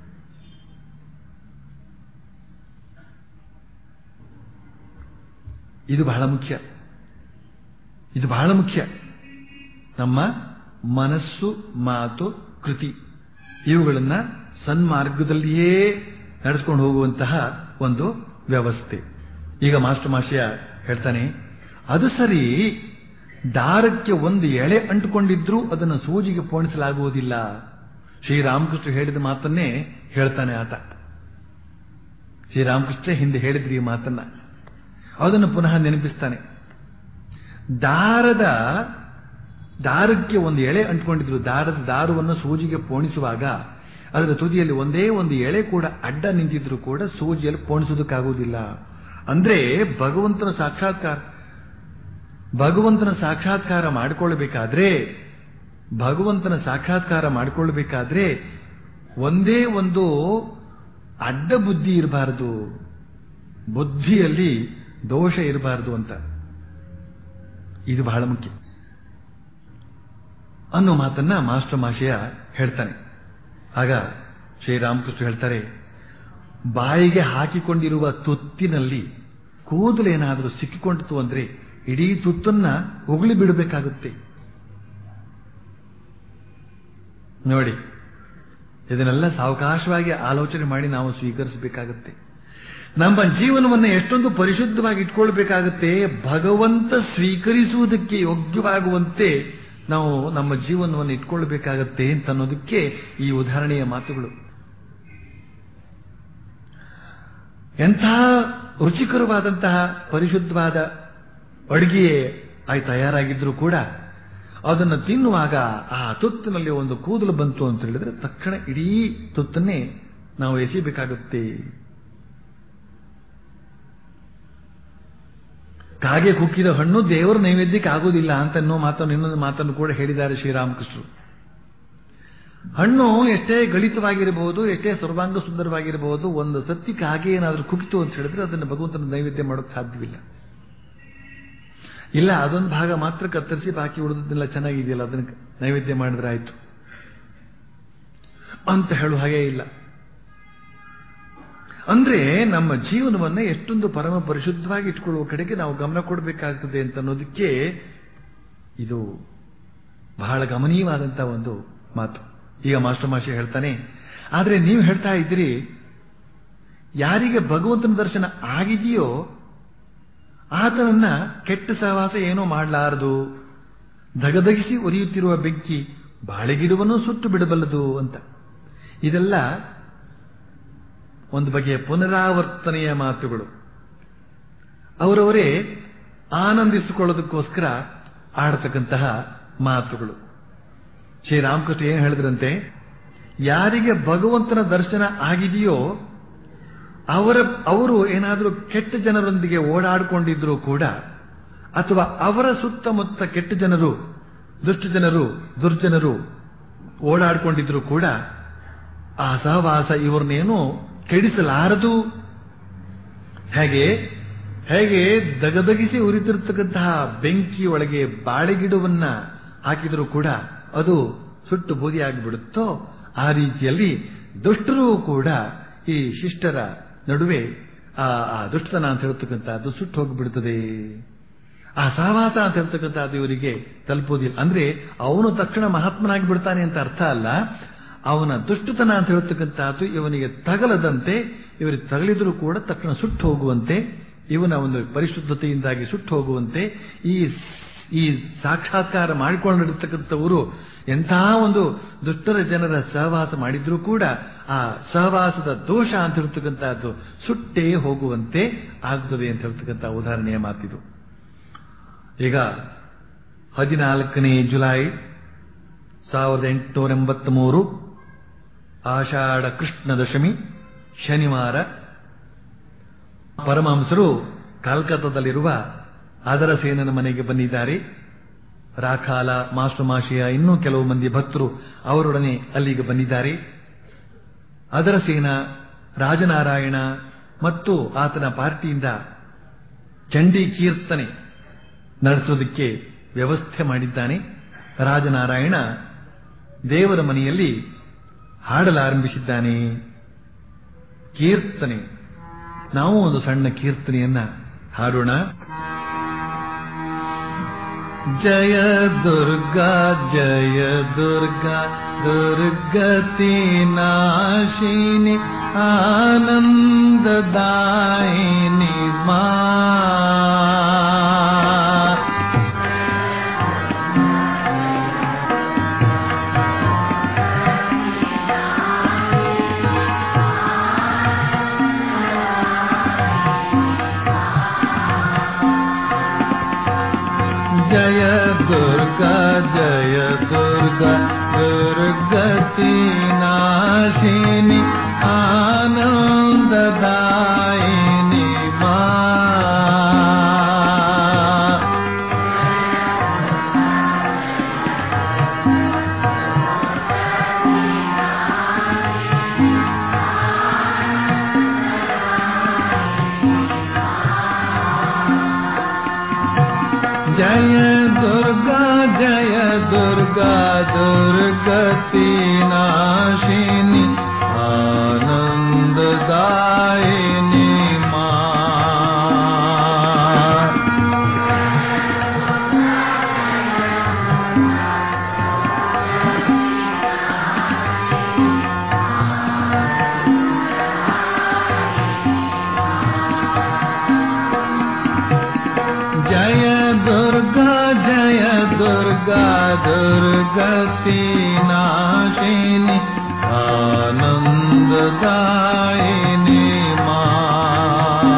ಇದು ಬಹಳ ಮುಖ್ಯ ಇದು ಬಹಳ ಮುಖ್ಯ ನಮ್ಮ ಮನಸ್ಸು ಮಾತು ಕೃತಿ ಇವುಗಳನ್ನ ಸನ್ಮಾರ್ಗದಲ್ಲಿಯೇ ನಡೆಸ್ಕೊಂಡು ಹೋಗುವಂತಹ ಒಂದು ವ್ಯವಸ್ಥೆ ಈಗ ಮಾಸ್ಟರ್ ಮಾಷಿಯ ಹೇಳ್ತಾನೆ ಅದು ಸರಿ ದಾರಕ್ಕೆ ಒಂದು ಎಳೆ ಅಂಟುಕೊಂಡಿದ್ರೂ ಅದನ್ನು ಸೂಜಿಗೆ ಪೋಣಿಸಲಾಗುವುದಿಲ್ಲ ಶ್ರೀರಾಮಕೃಷ್ಣ ಹೇಳಿದ ಮಾತನ್ನೇ ಹೇಳ್ತಾನೆ ಆತ ಶ್ರೀರಾಮಕೃಷ್ಣ ಹಿಂದೆ ಹೇಳಿದ್ರಿ ಈ ಮಾತನ್ನ ಅದನ್ನು ಪುನಃ ನೆನಪಿಸ್ತಾನೆ ದಾರದ ದಾರಕ್ಕೆ ಒಂದು ಎಳೆ ಅಂಟ್ಕೊಂಡಿದ್ರು ದಾರದ ದಾರವನ್ನು ಸೂಜಿಗೆ ಪೋಣಿಸುವಾಗ ಅದರ ತುದಿಯಲ್ಲಿ ಒಂದೇ ಒಂದು ಎಳೆ ಕೂಡ ಅಡ್ಡ ನಿಂತಿದ್ರು ಕೂಡ ಸೂಜಿಯಲ್ಲಿ ಪೋಣಿಸೋದಕ್ಕಾಗುವುದಿಲ್ಲ ಅಂದ್ರೆ ಭಗವಂತನ ಸಾಕ್ಷಾತ್ಕಾರ ಭಗವಂತನ ಸಾಕ್ಷಾತ್ಕಾರ ಮಾಡಿಕೊಳ್ಳಬೇಕಾದ್ರೆ ಭಗವಂತನ ಸಾಕ್ಷಾತ್ಕಾರ ಮಾಡಿಕೊಳ್ಳಬೇಕಾದ್ರೆ ಒಂದೇ ಒಂದು ಅಡ್ಡ ಬುದ್ಧಿ ಇರಬಾರದು ಬುದ್ಧಿಯಲ್ಲಿ ದೋಷ ಇರಬಾರದು ಅಂತ ಇದು ಬಹಳ ಮುಖ್ಯ ಅನ್ನೋ ಮಾತನ್ನ ಮಾಸ್ಟರ್ ಮಾಶಯ ಹೇಳ್ತಾನೆ ಆಗ ಶ್ರೀರಾಮಕೃಷ್ಣ ಹೇಳ್ತಾರೆ ಬಾಯಿಗೆ ಹಾಕಿಕೊಂಡಿರುವ ತುತ್ತಿನಲ್ಲಿ ಕೂದಲೇನಾದರೂ ಸಿಕ್ಕಿಕೊಂಡಿತು ಅಂದ್ರೆ ಇಡೀ ತುತ್ತನ್ನ ಉಗುಳಿ ಬಿಡಬೇಕಾಗುತ್ತೆ ನೋಡಿ ಇದನ್ನೆಲ್ಲ ಸಾವಕಾಶವಾಗಿ ಆಲೋಚನೆ ಮಾಡಿ ನಾವು ಸ್ವೀಕರಿಸಬೇಕಾಗುತ್ತೆ ನಮ್ಮ ಜೀವನವನ್ನು ಎಷ್ಟೊಂದು ಪರಿಶುದ್ಧವಾಗಿ ಇಟ್ಕೊಳ್ಬೇಕಾಗುತ್ತೆ ಭಗವಂತ ಸ್ವೀಕರಿಸುವುದಕ್ಕೆ ಯೋಗ್ಯವಾಗುವಂತೆ ನಾವು ನಮ್ಮ ಜೀವನವನ್ನು ಇಟ್ಕೊಳ್ಬೇಕಾಗತ್ತೆ ಅಂತ ಅನ್ನೋದಕ್ಕೆ ಈ ಉದಾಹರಣೆಯ ಮಾತುಗಳು ಎಂಥ ರುಚಿಕರವಾದಂತಹ ಪರಿಶುದ್ಧವಾದ ಅಡುಗೆ ಆಯ್ ತಯಾರಾಗಿದ್ರೂ ಕೂಡ ಅದನ್ನು ತಿನ್ನುವಾಗ ಆ ತುತ್ತಿನಲ್ಲಿ ಒಂದು ಕೂದಲು ಬಂತು ಅಂತ ಹೇಳಿದ್ರೆ ತಕ್ಷಣ ಇಡೀ ತುತ್ತನ್ನೇ ನಾವು ಎಸಿಬೇಕಾಗುತ್ತೆ ಕಾಗೆ ಕುಕ್ಕಿದ ಹಣ್ಣು ದೇವರ ನೈವೇದ್ಯಕ್ಕೆ ಆಗೋದಿಲ್ಲ ಅಂತ ಅನ್ನೋ ಮಾತನ್ನು ಇನ್ನೊಂದು ಮಾತನ್ನು ಕೂಡ ಹೇಳಿದ್ದಾರೆ ಶ್ರೀರಾಮಕೃಷ್ಣರು ಹಣ್ಣು ಎಷ್ಟೇ ಗಳಿತವಾಗಿರಬಹುದು ಎಷ್ಟೇ ಸರ್ವಾಂಗ ಸುಂದರವಾಗಿರಬಹುದು ಒಂದು ಸತ್ತಿ ಕಾಗೆ ಏನಾದರೂ ಕುಕ್ಕಿತು ಅಂತ ಹೇಳಿದ್ರೆ ಅದನ್ನು ಭಗವಂತನ ನೈವೇದ್ಯ ಮಾಡೋಕೆ ಸಾಧ್ಯವಿಲ್ಲ ಇಲ್ಲ ಅದೊಂದು ಭಾಗ ಮಾತ್ರ ಕತ್ತರಿಸಿ ಬಾಕಿ ಉಳಿದದ್ದೆಲ್ಲ ಚೆನ್ನಾಗಿದೆಯಲ್ಲ ಅದನ್ನ ನೈವೇದ್ಯ ಮಾಡಿದ್ರೆ ಆಯ್ತು ಅಂತ ಹೇಳುವ ಹಾಗೆ ಇಲ್ಲ ಅಂದ್ರೆ ನಮ್ಮ ಜೀವನವನ್ನ ಎಷ್ಟೊಂದು ಪರಮ ಪರಿಶುದ್ಧವಾಗಿ ಇಟ್ಕೊಳ್ಳುವ ಕಡೆಗೆ ನಾವು ಗಮನ ಕೊಡಬೇಕಾಗ್ತದೆ ಅಂತ ಅನ್ನೋದಕ್ಕೆ ಇದು ಬಹಳ ಗಮನೀಯವಾದಂತಹ ಒಂದು ಮಾತು ಈಗ ಮಾಸ್ಟರ್ ಮಾಷಿ ಹೇಳ್ತಾನೆ ಆದ್ರೆ ನೀವು ಹೇಳ್ತಾ ಇದ್ದೀರಿ ಯಾರಿಗೆ ಭಗವಂತನ ದರ್ಶನ ಆಗಿದೆಯೋ ಆತನನ್ನ ಕೆಟ್ಟ ಸಹವಾಸ ಏನೋ ಮಾಡಲಾರದು ದಗದಗಿಸಿ ಉರಿಯುತ್ತಿರುವ ಬೆಂಕಿ ಬಾಳೆಗಿಡುವನ್ನು ಸುಟ್ಟು ಬಿಡಬಲ್ಲದು ಅಂತ ಇದೆಲ್ಲ ಒಂದು ಬಗೆಯ ಪುನರಾವರ್ತನೆಯ ಮಾತುಗಳು ಅವರವರೇ ಆನಂದಿಸಿಕೊಳ್ಳೋದಕ್ಕೋಸ್ಕರ ಆಡತಕ್ಕಂತಹ ಮಾತುಗಳು ಶ್ರೀರಾಮಕೃಷ್ಣ ಏನು ಹೇಳಿದ್ರಂತೆ ಯಾರಿಗೆ ಭಗವಂತನ ದರ್ಶನ ಆಗಿದೆಯೋ ಅವರ ಅವರು ಏನಾದರೂ ಕೆಟ್ಟ ಜನರೊಂದಿಗೆ ಓಡಾಡಿಕೊಂಡಿದ್ರು ಕೂಡ ಅಥವಾ ಅವರ ಸುತ್ತಮುತ್ತ ಕೆಟ್ಟ ಜನರು ದುಷ್ಟ ಜನರು ದುರ್ಜನರು ಓಡಾಡಿಕೊಂಡಿದ್ರು ಕೂಡ ಆ ಸಹವಾಸ ಇವ್ರನ್ನೇನು ಕೆಡಿಸಲಾರದು ಹೇಗೆ ಹೇಗೆ ದಗದಗಿಸಿ ಉರಿತಿರ್ತಕ್ಕಂತಹ ಬೆಂಕಿಯೊಳಗೆ ಬಾಳೆಗಿಡವನ್ನ ಹಾಕಿದರೂ ಕೂಡ ಅದು ಸುಟ್ಟು ಬೂದಿಯಾಗಿಬಿಡುತ್ತೋ ಆ ರೀತಿಯಲ್ಲಿ ದುಷ್ಟರೂ ಕೂಡ ಈ ಶಿಷ್ಟರ ನಡುವೆ ಆ ಆ ದುಷ್ಟತನ ಅಂತ ಹೇಳ್ತಕ್ಕಂಥದ್ದು ಸುಟ್ಟು ಹೋಗಿಬಿಡುತ್ತದೆ ಆ ಸಹವಾಸ ಅಂತ ಹೇಳ್ತಕ್ಕಂಥದ್ದು ಇವರಿಗೆ ತಲುಪುವುದಿಲ್ಲ ಅಂದ್ರೆ ಅವನು ತಕ್ಷಣ ಮಹಾತ್ಮನಾಗಿ ಬಿಡ್ತಾನೆ ಅಂತ ಅರ್ಥ ಅಲ್ಲ ಅವನ ದುಷ್ಟತನ ಅಂತ ಹೇಳ್ತಕ್ಕಂಥದ್ದು ಇವನಿಗೆ ತಗಲದಂತೆ ಇವರಿಗೆ ತಗಲಿದರೂ ಕೂಡ ತಕ್ಷಣ ಸುಟ್ಟು ಹೋಗುವಂತೆ ಇವನ ಒಂದು ಪರಿಶುದ್ಧತೆಯಿಂದಾಗಿ ಸುಟ್ಟು ಹೋಗುವಂತೆ ಈ ಈ ಸಾಕ್ಷಾತ್ಕಾರ ಮಾಡಿಕೊಂಡಿರ್ತಕ್ಕಂಥವರು ಎಂತಹ ಒಂದು ದುಷ್ಟರ ಜನರ ಸಹವಾಸ ಮಾಡಿದ್ರೂ ಕೂಡ ಆ ಸಹವಾಸದ ದೋಷ ಅಂತ ಹೇಳ್ತಕ್ಕಂಥದ್ದು ಸುಟ್ಟೇ ಹೋಗುವಂತೆ ಆಗುತ್ತದೆ ಅಂತ ಹೇಳ್ತಕ್ಕಂಥ ಉದಾಹರಣೆಯ ಮಾತಿದು ಈಗ ಹದಿನಾಲ್ಕನೇ ಜುಲೈ ಸಾವಿರದ ಎಂಟುನೂರ ಎಂಬತ್ತ್ ಮೂರು ಆಷಾಢ ಕೃಷ್ಣ ದಶಮಿ ಶನಿವಾರ ಪರಮಹಂಸರು ಕಲ್ಕತ್ತಾದಲ್ಲಿರುವ ಅದರ ಸೇನನ ಮನೆಗೆ ಬಂದಿದ್ದಾರೆ ರಾಖಾಲ ಮಾಸ್ಟಮಾಶಿಯ ಇನ್ನೂ ಕೆಲವು ಮಂದಿ ಭಕ್ತರು ಅವರೊಡನೆ ಅಲ್ಲಿಗೆ ಬಂದಿದ್ದಾರೆ ಅದರ ಸೇನ ರಾಜನಾರಾಯಣ ಮತ್ತು ಆತನ ಪಾರ್ಟಿಯಿಂದ ಚಂಡಿ ಕೀರ್ತನೆ ನಡೆಸೋದಕ್ಕೆ ವ್ಯವಸ್ಥೆ ಮಾಡಿದ್ದಾನೆ ರಾಜನಾರಾಯಣ ದೇವರ ಮನೆಯಲ್ಲಿ ಹಾಡಲಾರಂಭಿಸಿದ್ದಾನೆ ಕೀರ್ತನೆ ನಾವು ಒಂದು ಸಣ್ಣ ಕೀರ್ತನೆಯನ್ನ ಹಾಡೋಣ ಜಯ ದುರ್ಗಾ ಜಯ ದುರ್ಗಾ ದುರ್ಗತಿ ನಾಶಿನಿ ಆನಂದದಾಯಿನಿ ಮಾ ಜಯ ದುರ್ಗಾ ಜಯ ದುರ್ಗಾ ದುರ್ಗತಿ ನಾಶಿನಿ ಆನಂದದಾಯಿನಿ ಮಾ जय दुर्गा जय दुर्गा दुर्गति नाशिनी आनन्ददायिनी माँ जय दुर्गा जय दुर्गा दुर्गति नाशिनी आनन्ददायिनी माँ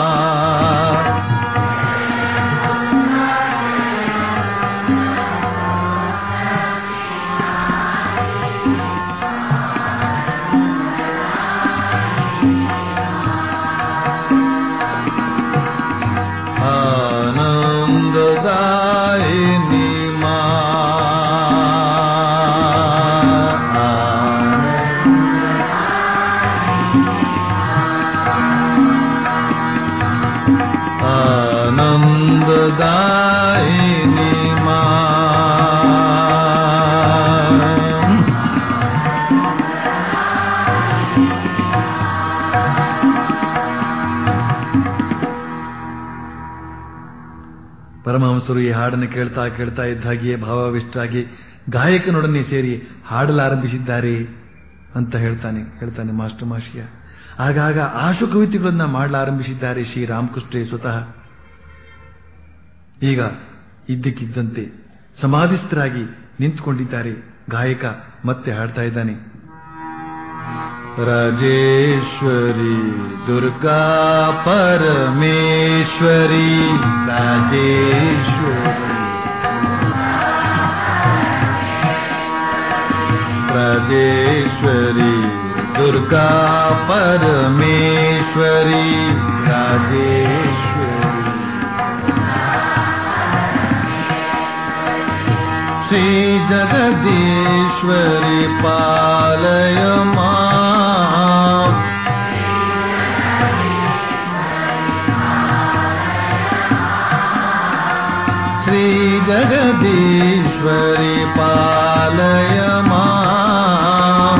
आनन्ददायिनी मा आनन्ददायिनी मा ಪರಮಹಂಸರು ಈ ಹಾಡನ್ನು ಕೇಳ್ತಾ ಕೇಳ್ತಾ ಇದ್ದ ಹಾಗೆಯೇ ಭಾವಾವಿಷ್ಟರಾಗಿ ಗಾಯಕನೊಡನೆ ಸೇರಿ ಹಾಡಲಾರಂಭಿಸಿದ್ದಾರೆ ಅಂತ ಹೇಳ್ತಾನೆ ಹೇಳ್ತಾನೆ ಮಾಸ್ಟರ್ ಮಾಷಿಯ ಆಗಾಗ ಆಶು ಕವಿತೆಗಳನ್ನ ಮಾಡಲಾರಂಭಿಸಿದ್ದಾರೆ ಶ್ರೀ ರಾಮಕೃಷ್ಣ ಸ್ವತಃ ಈಗ ಇದ್ದಕ್ಕಿದ್ದಂತೆ ಸಮಾಧಿಸ್ಥರಾಗಿ ನಿಂತುಕೊಂಡಿದ್ದಾರೆ ಗಾಯಕ ಮತ್ತೆ ಹಾಡ್ತಾ ಇದ್ದಾನೆ ರಾಜೇಶ್ವರಿ ದುರ್ಗಾ ಪರಮೇಶ್ವರಿ ರಾಜೇಶ್ವರಿ ರಾಜೇಶ್ವರಿ ದುರ್ಗಾ ಪರಮೇಶ್ವರಿ ರಾಜೇಶ್ವರಿ ಶ್ರೀ ಜಗದೀಶ್ವರಿ ಪಾಲಯ ಮಾಂ. ಶ್ರೀ ಜಗದೀಶ್ವರಿ ಪಾಲಯ ಮಾಂ.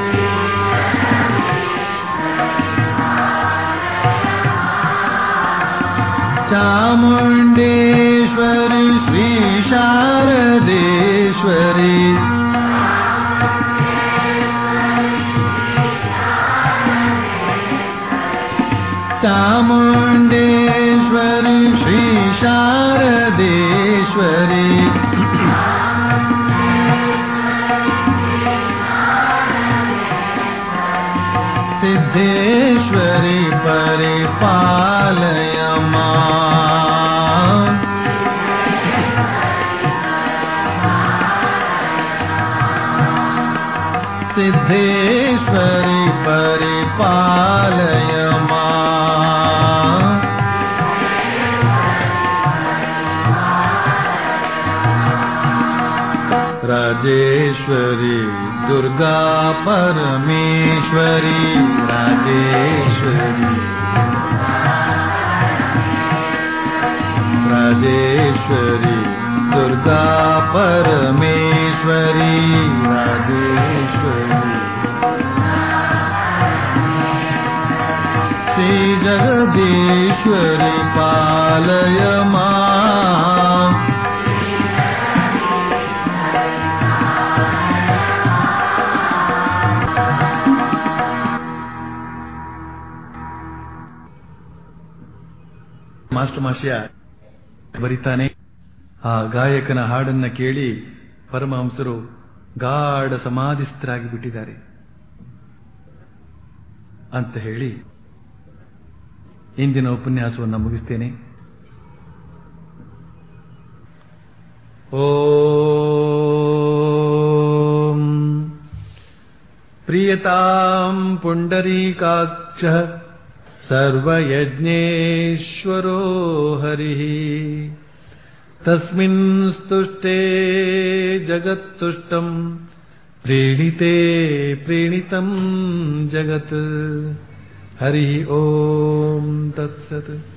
ಚಾಮುಂಡೇಶ್ವರಿ ಶ್ರೀ ಶಾರದೇಶ್ವರಿ ಚಾಮುಂಡೇಶ್ವರಿ ಶ್ರೀ ಶಾರದೇಶ್ವರಿ ಸಿದ್ದೇಶ್ವರಿ ಪರಿಪಾಲಯ ಮಾಂ. ಸಿದ್ದೇಶ್ವರಿ ಪರಿಪಾಲಯ ಮಾಂ. ರಾಜೇಶ್ವರಿ ದುರ್ಗಾ ಪರಮೇಶ್ವರಿ ರಾಜೇಶ್ವರಿ ರಾಜೇಶ್ವರಿ ದುರ್ಗಾ ಪರಮೇಶ್ವರಿ ರಾಜೇಶ್ವರಿ ಶ್ರೀ ಜಗದೀಶ್ವರಿ ಪಾಲಯ ಮಾಂ. ಮಾಸ್ಟರ್ ಮಾಷಿಯ ಬರಿತಾನೆ ಆ ಗಾಯಕನ ಹಾಡನ್ನ ಕೇಳಿ ಪರಮಹಂಸರು ಗಾಢ ಸಮಾಧಿಸ್ಥರಾಗಿ ಬಿಟ್ಟಿದ್ದಾರೆ ಅಂತ ಹೇಳಿ ಇಂದಿನ ಉಪನ್ಯಾಸವನ್ನು ಮುಗಿಸ್ತೇನೆ ಓಂ ಪ್ರಿಯತಾಂ ಪುಂಡರೀಕಾಕ್ಷ सर्वयज्ञेश्वरो हरिः तस्मिन् स्तुष्टे जगत्तुष्टम् प्रीणिते प्रीणितम् जगत् हरिः ॐ तत्सत्